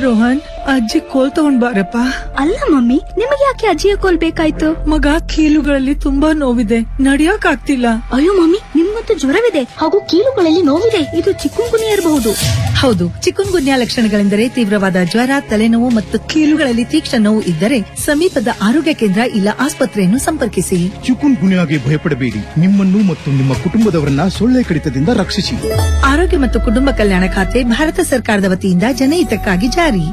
ರೋಹನ್ ಅಜ್ಜಿ ಕೋಲ್ ತಗೊಂಡ್ ಬಾರಪ್ಪ ಅಲ್ಲ ಮಮ್ಮಿ ನಿಮಗೆ ಯಾಕೆ ಅಜ್ಜಿಯ ಕೋಲ್ ಬೇಕಾಯ್ತು ಮಗ ಕೀಲುಗಳಲ್ಲಿ ತುಂಬಾ ನೋವಿದೆ ನಡಿಯಕ್ ಆಗ್ತಿಲ್ಲ ಅಯ್ಯೋ ಮಮ್ಮಿ ನಿಮ್ಗಂತೂ ಜ್ವರವಿದೆ ಹಾಗೂ ಕೀಲುಗಳಲ್ಲಿ ನೋವಿದೆ ಇದು ಚಿಕ್ಕುಂಗುನಿ ಇರಬಹುದು ಹೌದು ಚಿಕುನ್ ಗುನ್ಯಾ ಲಕ್ಷಣಗಳೆಂದರೆ ತೀವ್ರವಾದ ಜ್ವರ ತಲೆನೋವು ಮತ್ತು ಕೀಲುಗಳಲ್ಲಿ ತೀಕ್ಷ್ಣ ನೋವು ಇದ್ದರೆ ಸಮೀಪದ ಆರೋಗ್ಯ ಕೇಂದ್ರ ಇಲ್ಲ ಆಸ್ಪತ್ರೆಯನ್ನು ಸಂಪರ್ಕಿಸಿ ಚಿಕುನ್ ಗುನ್ಯಾಗೆ ಭಯಪಡಬೇಡಿ ನಿಮ್ಮನ್ನು ಮತ್ತು ನಿಮ್ಮ ಕುಟುಂಬದವರನ್ನ ಸೊಳ್ಳೆ ಕಡಿತದಿಂದ ರಕ್ಷಿಸಿ ಆರೋಗ್ಯ ಮತ್ತು ಕುಟುಂಬ ಕಲ್ಯಾಣ ಖಾತೆ ಭಾರತ ಸರ್ಕಾರದ ವತಿಯಿಂದ ಜನಹಿತಕ್ಕಾಗಿ ಜಾರಿ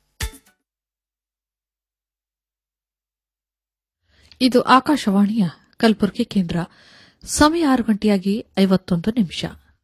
ಇದು ಆಕಾಶವಾಣಿಯ ಕಲಬುರಗಿ ಕೇಂದ್ರ ಸಮಯ ಆರು ಗಂಟೆಯಾಗಿ ಐವತ್ತೊಂದು ನಿಮಿಷ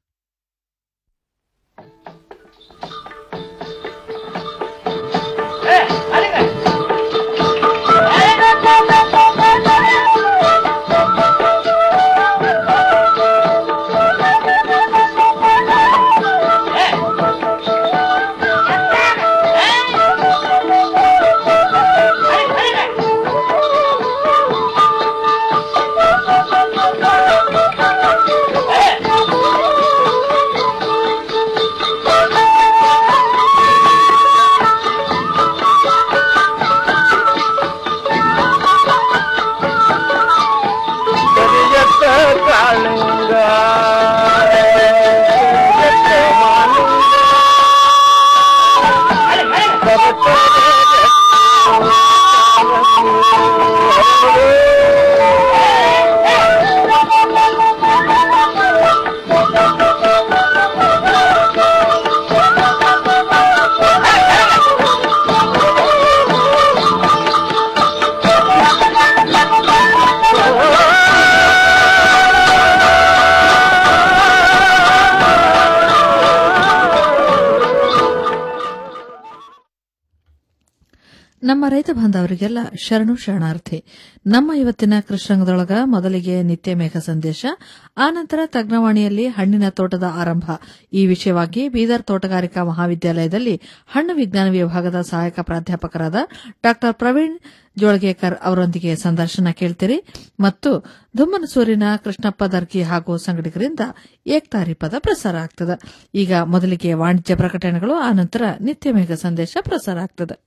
ನಮ್ಮ ರೈತ ಬಾಂಧವರಿಗೆಲ್ಲ ಶರಣು ಶರಣಾರ್ಥಿ ನಮ್ಮ ಇವತ್ತಿನ ಕೃಷ್ಣರಂಗದೊಳಗ ಮೊದಲಿಗೆ ನಿತ್ಯ ಮೇಘ ಸಂದೇಶ ಆನಂತರ ತಜ್ಞವಾಣಿಯಲ್ಲಿ ಹಣ್ಣಿನ ತೋಟದ ಆರಂಭ ಈ ವಿಷಯವಾಗಿ ಬೀದರ್ ತೋಟಗಾರಿಕಾ ಮಹಾವಿದ್ಯಾಲಯದಲ್ಲಿ ಹಣ್ಣು ವಿಜ್ಞಾನ ವಿಭಾಗದ ಸಹಾಯಕ ಪ್ರಾಧ್ಯಾಪಕರಾದ ಡಾ ಪ್ರವೀಣ್ ಜೋಳಗೇಕರ್ ಅವರೊಂದಿಗೆ ಸಂದರ್ಶನ ಕೇಳ್ತೀರಿ ಮತ್ತು ದುಮ್ಮನಸೂರಿನ ಕೃಷ್ಣಪ್ಪ ದರ್ಗಿ ಹಾಗೂ ಸಂಗಡಿಗರಿಂದ ಏಕ್ತಾರಿ ಪದ ಪ್ರಸಾರ ಆಗ್ತದೆ ಈಗ ಮೊದಲಿಗೆ ವಾಣಿಜ್ಯ ಪ್ರಕಟಣೆಗಳು ಆನಂತರ ನಿತ್ಯ ಮೇಘ ಸಂದೇಶ ಪ್ರಸಾರ ಆಗ್ತದೆ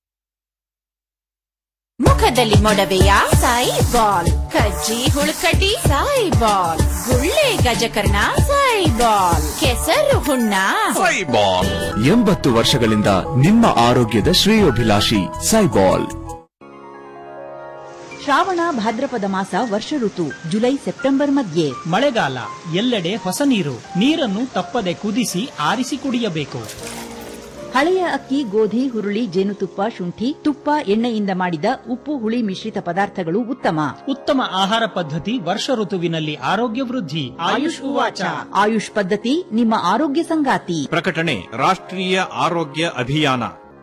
ಮುಖದಲ್ಲಿ ಮೊಡವೆಯ ಸಾಯಿ ಬಾಲ್ ಕಜ್ಜಿ ಹುಳುಕಡ್ಡಿ ಸಾಯಿ ಬಾಲ್ ಗುಳ್ಳೆ ಗಜಕರ್ಣ ಸಾಯಿ ಬಾಲ್ ಕೆಸರು ಹುಣ್ಣ ಸೈಬಾಲ್ ಎಂಬತ್ತು ವರ್ಷಗಳಿಂದ ನಿಮ್ಮ ಆರೋಗ್ಯದ ಶ್ರೇಯೋಭಿಲಾಷಿ ಸೈಬಾಲ್ ಶ್ರಾವಣ ಭಾದ್ರಪದ ಮಾಸ ವರ್ಷ ಋತು ಜುಲೈ ಸೆಪ್ಟೆಂಬರ್ ಮಧ್ಯೆ ಮಳೆಗಾಲ ಎಲ್ಲೆಡೆ ಹೊಸ ನೀರು ನೀರನ್ನು ತಪ್ಪದೆ ಕುದಿಸಿ ಆರಿಸಿ ಕುಡಿಯಬೇಕು ಹಳೆಯ ಅಕ್ಕಿ ಗೋಧಿ ಹುರುಳಿ ಜೇನುತುಪ್ಪ ಶುಂಠಿ ತುಪ್ಪ ಎಣ್ಣೆಯಿಂದ ಮಾಡಿದ ಉಪ್ಪು ಹುಳಿ ಮಿಶ್ರಿತ ಪದಾರ್ಥಗಳು ಉತ್ತಮ ಉತ್ತಮ ಆಹಾರ ಪದ್ಧತಿ ವರ್ಷ ಋತುವಿನಲ್ಲಿ ಆರೋಗ್ಯ ವೃದ್ಧಿ ಆಯುಷ್ ಉವಾಚ ಆಯುಷ್ ಪದ್ಧತಿ ನಿಮ್ಮ ಆರೋಗ್ಯ ಸಂಗಾತಿ ಪ್ರಕಟಣೆ ರಾಷ್ಟ್ರೀಯ ಆರೋಗ್ಯ ಅಭಿಯಾನ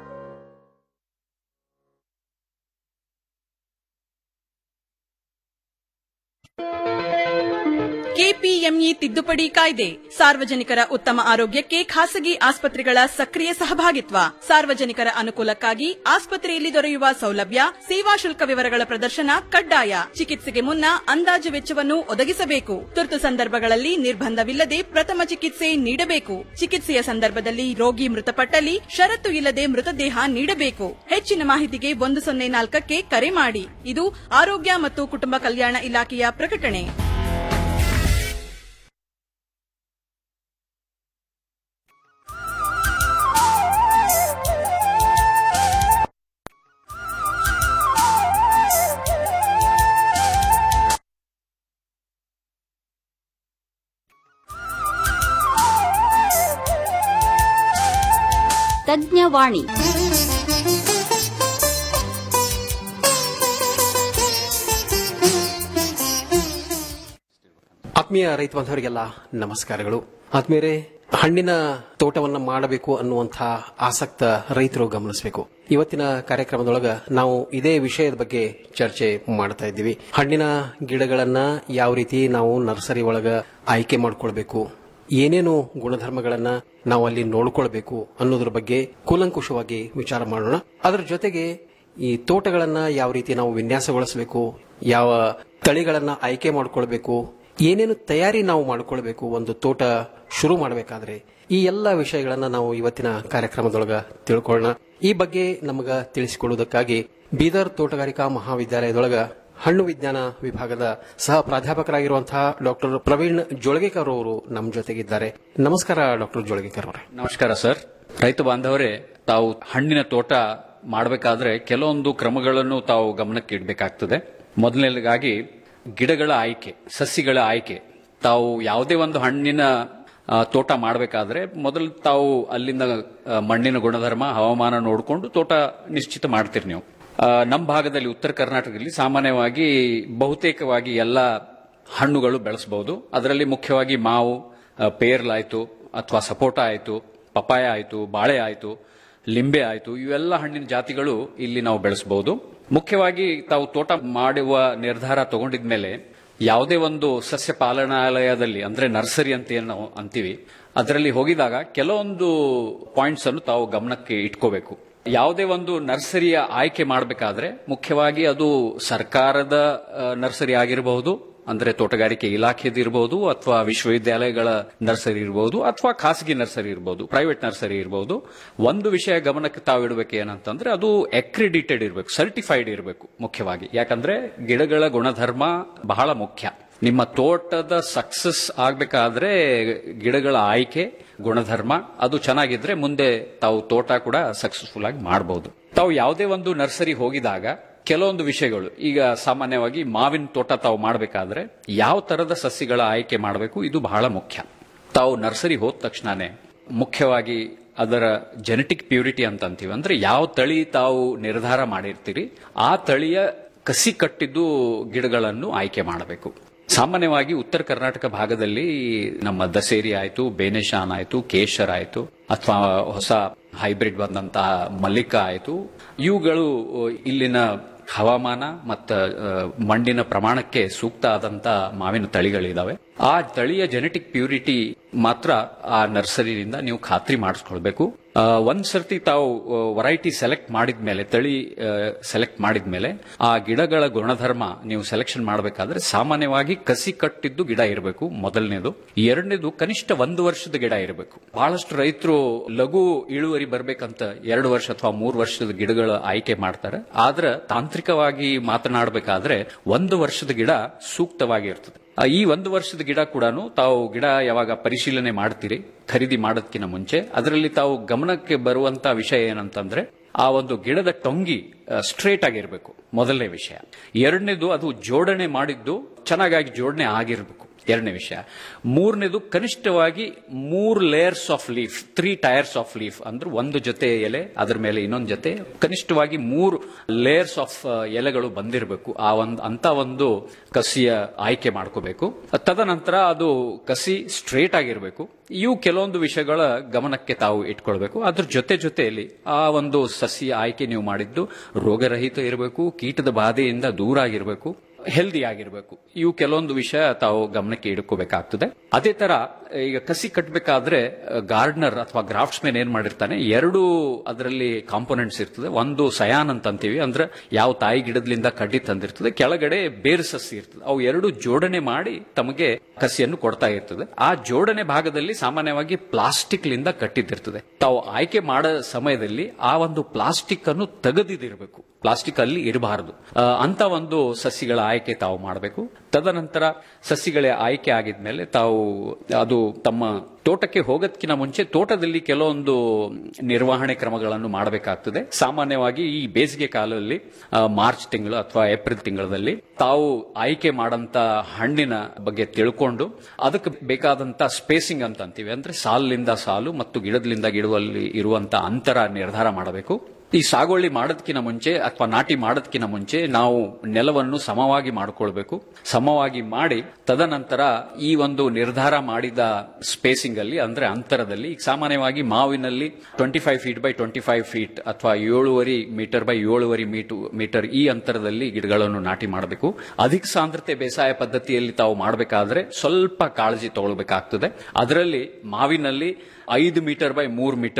ಕೆಪಿಎಂಇ ತಿದ್ದುಪಡಿ ಕಾಯ್ದೆ ಸಾರ್ವಜನಿಕರ ಉತ್ತಮ ಆರೋಗ್ಯಕ್ಕೆ ಖಾಸಗಿ ಆಸ್ಪತ್ರೆಗಳ ಸಕ್ರಿಯ ಸಹಭಾಗಿತ್ವ ಸಾರ್ವಜನಿಕರ ಅನುಕೂಲಕ್ಕಾಗಿ ಆಸ್ಪತ್ರೆಯಲ್ಲಿ ದೊರೆಯುವ ಸೌಲಭ್ಯ ಸೇವಾ ಶುಲ್ಕ ವಿವರಗಳ ಪ್ರದರ್ಶನ ಕಡ್ಡಾಯ ಚಿಕಿತ್ಸೆಗೆ ಮುನ್ನ ಅಂದಾಜು ವೆಚ್ಚವನ್ನು ಒದಗಿಸಬೇಕು ತುರ್ತು ಸಂದರ್ಭಗಳಲ್ಲಿ ನಿರ್ಬಂಧವಿಲ್ಲದೆ ಪ್ರಥಮ ಚಿಕಿತ್ಸೆ ನೀಡಬೇಕು ಚಿಕಿತ್ಸೆಯ ಸಂದರ್ಭದಲ್ಲಿ ರೋಗಿ ಮೃತಪಟ್ಟಲ್ಲಿ ಷರತ್ತು ಇಲ್ಲದೆ ಮೃತದೇಹ ನೀಡಬೇಕು ಹೆಚ್ಚಿನ ಮಾಹಿತಿಗೆ ಒಂದು ಸೊನ್ನೆ ನಾಲ್ಕಕ್ಕೆ ಕರೆ ಮಾಡಿ ಇದು ಆರೋಗ್ಯ ಮತ್ತು ಕುಟುಂಬ ಕಲ್ಯಾಣ ಇಲಾಖೆಯ ಪ್ರಕಟಣೆ ತಜ್ಞವಾಣಿ ಆತ್ಮೀಯ ರೈತ ಬಾಂಧವರಿಗೆಲ್ಲ ನಮಸ್ಕಾರಗಳು ಆತ್ಮೀಯರೇ ಹಣ್ಣಿನ ತೋಟವನ್ನ ಮಾಡಬೇಕು ಅನ್ನುವಂತಹ ಆಸಕ್ತ ರೈತರು ಗಮನಿಸಬೇಕು ಇವತ್ತಿನ ಕಾರ್ಯಕ್ರಮದೊಳಗ ನಾವು ಇದೇ ವಿಷಯದ ಬಗ್ಗೆ ಚರ್ಚೆ ಮಾಡ್ತಾ ಇದ್ದೀವಿ ಹಣ್ಣಿನ ಗಿಡಗಳನ್ನ ಯಾವ ರೀತಿ ನಾವು ನರ್ಸರಿ ಒಳಗ ಆಯ್ಕೆ ಮಾಡ್ಕೊಳ್ಬೇಕು ಏನೇನು ಗುಣಧರ್ಮಗಳನ್ನ ನಾವು ಅಲ್ಲಿ ನೋಡ್ಕೊಳ್ಬೇಕು ಅನ್ನೋದ್ರ ಬಗ್ಗೆ ಕೂಲಂಕುಷವಾಗಿ ವಿಚಾರ ಮಾಡೋಣ ಅದರ ಜೊತೆಗೆ ಈ ತೋಟಗಳನ್ನ ಯಾವ ರೀತಿ ನಾವು ವಿನ್ಯಾಸಗೊಳಿಸಬೇಕು ಯಾವ ತಳಿಗಳನ್ನ ಆಯ್ಕೆ ಮಾಡ್ಕೊಳ್ಬೇಕು ಏನೇನು ತಯಾರಿ ನಾವು ಮಾಡ್ಕೊಳ್ಬೇಕು ಒಂದು ತೋಟ ಶುರು ಮಾಡಬೇಕಾದ್ರೆ ಈ ಎಲ್ಲ ವಿಷಯಗಳನ್ನ ನಾವು ಇವತ್ತಿನ ಕಾರ್ಯಕ್ರಮದೊಳಗ ತಿಳ್ಕೊಳ್ಳೋಣ ಈ ಬಗ್ಗೆ ನಮಗ ತಿಳಿಸಿಕೊಡುವುದಕ್ಕಾಗಿ ಬೀದರ್ ತೋಟಗಾರಿಕಾ ಮಹಾವಿದ್ಯಾಲಯದೊಳಗ ಹಣ್ಣು ವಿಜ್ಞಾನ ವಿಭಾಗದ ಸಹ ಪ್ರಾಧ್ಯಾಪಕರಾಗಿರುವಂತಹ ಡಾಕ್ಟರ್ ಪ್ರವೀಣ್ ಜೋಳಗೇಕರ್ ಅವರು ನಮ್ಮ ಜೊತೆಗಿದ್ದಾರೆ ನಮಸ್ಕಾರ ಡಾಕ್ಟರ್ ಜೋಳಗೇಕರ್ ಅವರೇ ನಮಸ್ಕಾರ ಸರ್ ರೈತ ಬಾಂಧವರೇ ತಾವು ಹಣ್ಣಿನ ತೋಟ ಮಾಡಬೇಕಾದ್ರೆ ಕೆಲವೊಂದು ಕ್ರಮಗಳನ್ನು ತಾವು ಗಮನಕ್ಕೆ ಇಡಬೇಕಾಗ್ತದೆ ಮೊದಲನೇದಾಗಿ ಗಿಡಗಳ ಆಯ್ಕೆ ಸಸಿಗಳ ಆಯ್ಕೆ ತಾವು ಯಾವುದೇ ಒಂದು ಹಣ್ಣಿನ ಆ, ತೋಟ ಮಾಡಬೇಕಾದ್ರೆ ಮೊದಲು ತಾವು ಅಲ್ಲಿಂದ ಆ, ಮಣ್ಣಿನ ಗುಣಧರ್ಮ ಹವಾಮಾನ ನೋಡಿಕೊಂಡು ತೋಟ ನಿಶ್ಚಿತ ಮಾಡ್ತೀರಿ ನೀವು ಆ, ನಮ್ಮ ಭಾಗದಲ್ಲಿ ಉತ್ತರ ಕರ್ನಾಟಕದಲ್ಲಿ ಸಾಮಾನ್ಯವಾಗಿ ಬಹುತೇಕವಾಗಿ ಎಲ್ಲ ಹಣ್ಣುಗಳು ಬೆಳೆಸಬಹುದು ಅದರಲ್ಲಿ ಮುಖ್ಯವಾಗಿ ಮಾವು ಆ, ಪೇರ್ಲಾಯ್ತು ಅಥವಾ ಸಪೋಟ ಆಯಿತು ಪಪಾಯ ಆಯಿತು ಬಾಳೆ ಆಯಿತು ಲಿಂಬೆ ಆಯಿತು ಇವೆಲ್ಲ ಹಣ್ಣಿನ ಜಾತಿಗಳು ಇಲ್ಲಿ ನಾವು ಬೆಳೆಸಬಹುದು ಮುಖ್ಯವಾಗಿ ತಾವು ತೋಟ ಮಾಡುವ ನಿರ್ಧಾರ ತಗೊಂಡಿದ್ಮೇಲೆ ಯಾವುದೇ ಒಂದು ಸಸ್ಯ ಪಾಲನಾಲಯದಲ್ಲಿ ಅಂದ್ರೆ ನರ್ಸರಿ ಅಂತ ಏನು ನಾವು ಅಂತೀವಿ ಅದರಲ್ಲಿ ಹೋಗಿದಾಗ ಕೆಲವೊಂದು ಪಾಯಿಂಟ್ಸ್ ಅನ್ನು ತಾವು ಗಮನಕ್ಕೆ ಇಟ್ಕೋಬೇಕು ಯಾವುದೇ ಒಂದು ನರ್ಸರಿಯ ಆಯ್ಕೆ ಮಾಡಬೇಕಾದ್ರೆ ಮುಖ್ಯವಾಗಿ ಅದು ಸರ್ಕಾರದ ಆ, ನರ್ಸರಿ ಆಗಿರಬಹುದು ಅಂದ್ರೆ ತೋಟಗಾರಿಕೆ ಇಲಾಖೆದು ಇರಬಹುದು ಅಥವಾ ವಿಶ್ವವಿದ್ಯಾಲಯಗಳ ನರ್ಸರಿ ಇರಬಹುದು ಅಥವಾ ಖಾಸಗಿ ನರ್ಸರಿ ಇರಬಹುದು ಪ್ರೈವೇಟ್ ನರ್ಸರಿ ಇರಬಹುದು ಒಂದು ವಿಷಯ ಗಮನಕ್ಕೆ ತಾವು ಇಡಬೇಕು ಏನಂತಂದ್ರೆ ಅದು ಅಕ್ರಿಡಿಟೆಡ್ ಇರಬೇಕು ಸರ್ಟಿಫೈಡ್ ಇರಬೇಕು ಮುಖ್ಯವಾಗಿ ಯಾಕಂದ್ರೆ ಗಿಡಗಳ ಗುಣಧರ್ಮ ಬಹಳ ಮುಖ್ಯ ನಿಮ್ಮ ತೋಟದ ಸಕ್ಸಸ್ ಆಗ್ಬೇಕಾದ್ರೆ ಗಿಡಗಳ ಆಯ್ಕೆ ಗುಣಧರ್ಮ ಅದು ಚೆನ್ನಾಗಿದ್ರೆ ಮುಂದೆ ತಾವು ತೋಟ ಕೂಡ ಸಕ್ಸಸ್ಫುಲ್ ಆಗಿ ಮಾಡಬಹುದು ತಾವು ಯಾವುದೇ ಒಂದು ನರ್ಸರಿ ಹೋಗಿದಾಗ ಕೆಲವೊಂದು ವಿಷಯಗಳು ಈಗ ಸಾಮಾನ್ಯವಾಗಿ ಮಾವಿನ ತೋಟ ತಾವು ಮಾಡಬೇಕಾದ್ರೆ ಯಾವ ತರದ ಸಸ್ಯಗಳ ಆಯ್ಕೆ ಮಾಡಬೇಕು ಇದು ಬಹಳ ಮುಖ್ಯ ತಾವು ನರ್ಸರಿ ಹೋದ ತಕ್ಷಣನೇ ಮುಖ್ಯವಾಗಿ ಅದರ ಜೆನೆಟಿಕ್ ಪ್ಯೂರಿಟಿ ಅಂತ ಅಂತೀವಿ ಅಂದ್ರೆ ಯಾವ ತಳಿ ತಾವು ನಿರ್ಧಾರ ಮಾಡಿರ್ತೀರಿ ಆ ತಳಿಯ ಕಸಿ ಕಟ್ಟಿದ್ದು ಗಿಡಗಳನ್ನು ಆಯ್ಕೆ ಮಾಡಬೇಕು ಸಾಮಾನ್ಯವಾಗಿ ಉತ್ತರ ಕರ್ನಾಟಕ ಭಾಗದಲ್ಲಿ ನಮ್ಮ ದಸೇರಿ ಆಯ್ತು ಬೇನೆಶಾನ್ ಆಯ್ತು ಕೇಶರ್ ಆಯ್ತು ಅಥವಾ ಹೊಸ ಹೈಬ್ರಿಡ್ ಬಂದಂತಹ ಮಲ್ಲಿಕ ಆಯ್ತು ಇವುಗಳು ಇಲ್ಲಿನ ಹವಾಮಾನ ಮತ್ತು ಮಣ್ಣಿನ ಪ್ರಮಾಣಕ್ಕೆ ಸೂಕ್ತ ಆದಂತ ಮಾವಿನ ತಳಿಗಳಿದಾವೆ ಆ ತಳಿಯ ಜೆನೆಟಿಕ್ ಪ್ಯೂರಿಟಿ ಮಾತ್ರ ಆ ನರ್ಸರಿಯಿಂದ ನೀವು ಖಾತ್ರಿ ಮಾಡಿಸ್ಕೊಳ್ಬೇಕು ಆ, ಒಂದ್ ಸರ್ತಿ ತಾವು ವೆರೈಟಿ ಸೆಲೆಕ್ಟ್ ಮಾಡಿದ್ಮೇಲೆ ತಳಿ ಸೆಲೆಕ್ಟ್ ಮಾಡಿದ್ಮೇಲೆ ಆ ಗಿಡಗಳ ಗುಣಧರ್ಮ ನೀವು ಸೆಲೆಕ್ಷನ್ ಮಾಡಬೇಕಾದ್ರೆ ಸಾಮಾನ್ಯವಾಗಿ ಕಸಿ ಕಟ್ಟಿದ್ದು ಗಿಡ ಇರಬೇಕು ಮೊದಲನೇದು ಎರಡನೇದು ಕನಿಷ್ಠ ಒಂದು ವರ್ಷದ ಗಿಡ ಇರಬೇಕು ಬಹಳಷ್ಟು ರೈತರು ಲಘು ಇಳುವರಿ ಬರ್ಬೇಕಂತ ಎರಡು ವರ್ಷ ಅಥವಾ ಮೂರು ವರ್ಷದ ಗಿಡಗಳ ಆಯ್ಕೆ ಮಾಡ್ತಾರೆ ಆದ್ರೆ ತಾಂತ್ರಿಕವಾಗಿ ಮಾತನಾಡಬೇಕಾದ್ರೆ ಒಂದು ವರ್ಷದ ಗಿಡ ಸೂಕ್ತವಾಗಿರ್ತದೆ ಆ, ಈ ಒಂದು ವರ್ಷದ ಗಿಡ ಕೂಡ ತಾವು ಗಿಡ ಯಾವಾಗ ಪರಿಶೀಲನೆ ಮಾಡ್ತೀರಿ ಖರೀದಿ ಮಾಡೋದಕ್ಕಿಂತ ಮುಂಚೆ ಅದರಲ್ಲಿ ತಾವು ಗಮನಕ್ಕೆ ಬರುವಂತ ವಿಷಯ ಏನಂತಂದ್ರೆ ಆ ಒಂದು ಗಿಡದ ಟೊಂಗಿ ಸ್ಟ್ರೇಟ್ ಆಗಿರಬೇಕು ಮೊದಲನೇ ವಿಷಯ ಎರಡನೇದು ಅದು ಜೋಡಣೆ ಮಾಡಿದ್ದು ಚೆನ್ನಾಗಾಗಿ ಜೋಡಣೆ ಆಗಿರಬೇಕು ಎರಡನೇ ವಿಷಯ ಮೂರನೇದು ಕನಿಷ್ಠವಾಗಿ ಮೂರು layers of leaf three tiers of leaf ಅಂದ್ರೆ ಒಂದು ಜೊತೆ ಎಲೆ ಅದ್ರ ಮೇಲೆ ಇನ್ನೊಂದು ಜೊತೆ ಕನಿಷ್ಠವಾಗಿ ಮೂರು ಲೇಯರ್ಸ್ ಆಫ್ ಎಲೆಗಳು ಬಂದಿರಬೇಕು ಆ ಒಂದು ಅಂತ ಒಂದು ಕಸಿಯ ಆಯ್ಕೆ ಮಾಡ್ಕೋಬೇಕು ತದನಂತರ ಅದು ಕಸಿ ಸ್ಟ್ರೇಟ್ ಆಗಿರಬೇಕು ಇವು ಕೆಲವೊಂದು ವಿಷಯಗಳ ಗಮನಕ್ಕೆ ತಾವು ಇಟ್ಕೊಳ್ಬೇಕು ಅದ್ರ ಜೊತೆ ಜೊತೆಯಲ್ಲಿ ಆ ಒಂದು ಸಸ್ಯ ಆಯ್ಕೆ ನೀವು ಮಾಡಿದ್ದು ರೋಗರಹಿತ ಇರಬೇಕು ಕೀಟದ ಬಾಧೆಯಿಂದ ದೂರ ಆಗಿರಬೇಕು ಹೆಲ್ದಿ ಆಗಿರಬೇಕು ಇವು ಕೆಲವೊಂದು ವಿಷಯ ತಾವು ಗಮನಕ್ಕೆ ಇಟ್ಕೋಬೇಕಾಗ್ತದೆ ಅದೇ ತರ ಈಗ ಕಸಿ ಕಟ್ಟಬೇಕಾದ್ರೆ ಗಾರ್ಡನರ್ ಅಥವಾ ಗ್ರಾಫ್ಟ್ಸ್ ಮ್ಯಾನ್ ಏನ್ ಮಾಡಿರ್ತಾನೆ ಎರಡು ಅದರಲ್ಲಿ ಕಾಂಪೋನೆಂಟ್ಸ್ ಇರ್ತದೆ ಒಂದು ಸಯಾನ್ ಅಂತ ಅಂತೀವಿ ಅಂದ್ರೆ ಯಾವ ತಾಯಿ ಗಿಡದಿಂದ ಕಡ್ಡಿ ತಂದಿರ್ತದೆ ಕೆಳಗಡೆ ಬೇರು ಸಸಿ ಇರ್ತದೆ ಅವು ಎರಡು ಜೋಡಣೆ ಮಾಡಿ ತಮಗೆ ಕಸಿಯನ್ನು ಕೊಡ್ತಾ ಇರ್ತದೆ ಆ ಜೋಡಣೆ ಭಾಗದಲ್ಲಿ ಸಾಮಾನ್ಯವಾಗಿ ಪ್ಲಾಸ್ಟಿಕ್ ಲಿಂದ ಕಟ್ಟಿದ್ದಿರ್ತದೆ ತಾವು ಆಯ್ಕೆ ಮಾಡೋ ಸಮಯದಲ್ಲಿ ಆ ಒಂದು ಪ್ಲಾಸ್ಟಿಕ್ ಅನ್ನು ತೆಗೆದಿದಿರಬೇಕು ಪ್ಲಾಸ್ಟಿಕ್ ಅಲ್ಲಿ ಇರಬಾರದು ಅಂತ ಒಂದು ಸಸಿಗಳ ಆಯ್ಕೆ ತಾವು ಮಾಡಬೇಕು ತದನಂತರ ಸಸಿಗಳ ಆಯ್ಕೆ ಆಗಿದ್ಮೇಲೆ ತಾವು ಅದು ತಮ್ಮ ತೋಟಕ್ಕೆ ಹೋಗೋದಕ್ಕಿಂತ ಮುಂಚೆ ತೋಟದಲ್ಲಿ ಕೆಲವೊಂದು ನಿರ್ವಹಣೆ ಕ್ರಮಗಳನ್ನು ಮಾಡಬೇಕಾಗ್ತದೆ ಸಾಮಾನ್ಯವಾಗಿ ಈ ಬೇಸಿಗೆ ಕಾಲದಲ್ಲಿ ಆ, ಮಾರ್ಚ್ ತಿಂಗಳು ಅಥವಾ ಏಪ್ರಿಲ್ ತಿಂಗಳಲ್ಲಿ ತಾವು ಆಯ್ಕೆ ಮಾಡಂತ ಹಣ್ಣಿನ ಬಗ್ಗೆ ತಿಳ್ಕೊಂಡು ಅದಕ್ಕೆ ಬೇಕಾದಂತ ಸ್ಪೇಸಿಂಗ್ ಅಂತ ಅಂತೀವಿ ಅಂದ್ರೆ ಸಾಲಿನಿಂದ ಸಾಲು ಮತ್ತು ಗಿಡದಿಂದ ಗಿಡದಲ್ಲಿ ಇರುವಂತ ಅಂತರ ನಿರ್ಧಾರ ಮಾಡಬೇಕು ಈ ಸಾಗುವಳಿ ಮಾಡೋದಕ್ಕಿಂತ ಮುಂಚೆ ಅಥವಾ ನಾಟಿ ಮಾಡೋದಕ್ಕಿಂತ ಮುಂಚೆ ನಾವು ನೆಲವನ್ನು ಸಮವಾಗಿ ಮಾಡಿಕೊಳ್ಬೇಕು ಸಮವಾಗಿ ಮಾಡಿ ತದನಂತರ ಈ ಒಂದು ನಿರ್ಧಾರ ಮಾಡಿದ ಸ್ಪೇಸಿಂಗ್ ಅಲ್ಲಿ ಅಂದ್ರೆ ಅಂತರದಲ್ಲಿ ಈಗ ಸಾಮಾನ್ಯವಾಗಿ ಮಾವಿನಲ್ಲಿ twenty five feet by twenty five feet ಅಥವಾ ಏಳುವರಿ ಮೀಟರ್ ಬೈ ಏಳುವರಿ ಮೀಟು ಮೀಟರ್ ಈ ಅಂತರದಲ್ಲಿ ಗಿಡಗಳನ್ನು ನಾಟಿ ಮಾಡಬೇಕು ಅಧಿಕ ಸಾಂದ್ರತೆ ಬೇಸಾಯ ಪದ್ಧತಿಯಲ್ಲಿ ತಾವು ಮಾಡಬೇಕಾದ್ರೆ ಸ್ವಲ್ಪ ಕಾಳಜಿ ತಗೊಳ್ಬೇಕಾಗ್ತದೆ ಅದರಲ್ಲಿ ಮಾವಿನಲ್ಲಿ ಐದು ಮೀಟರ್ ಬೈ ಮೂರು ಮೀಟರ್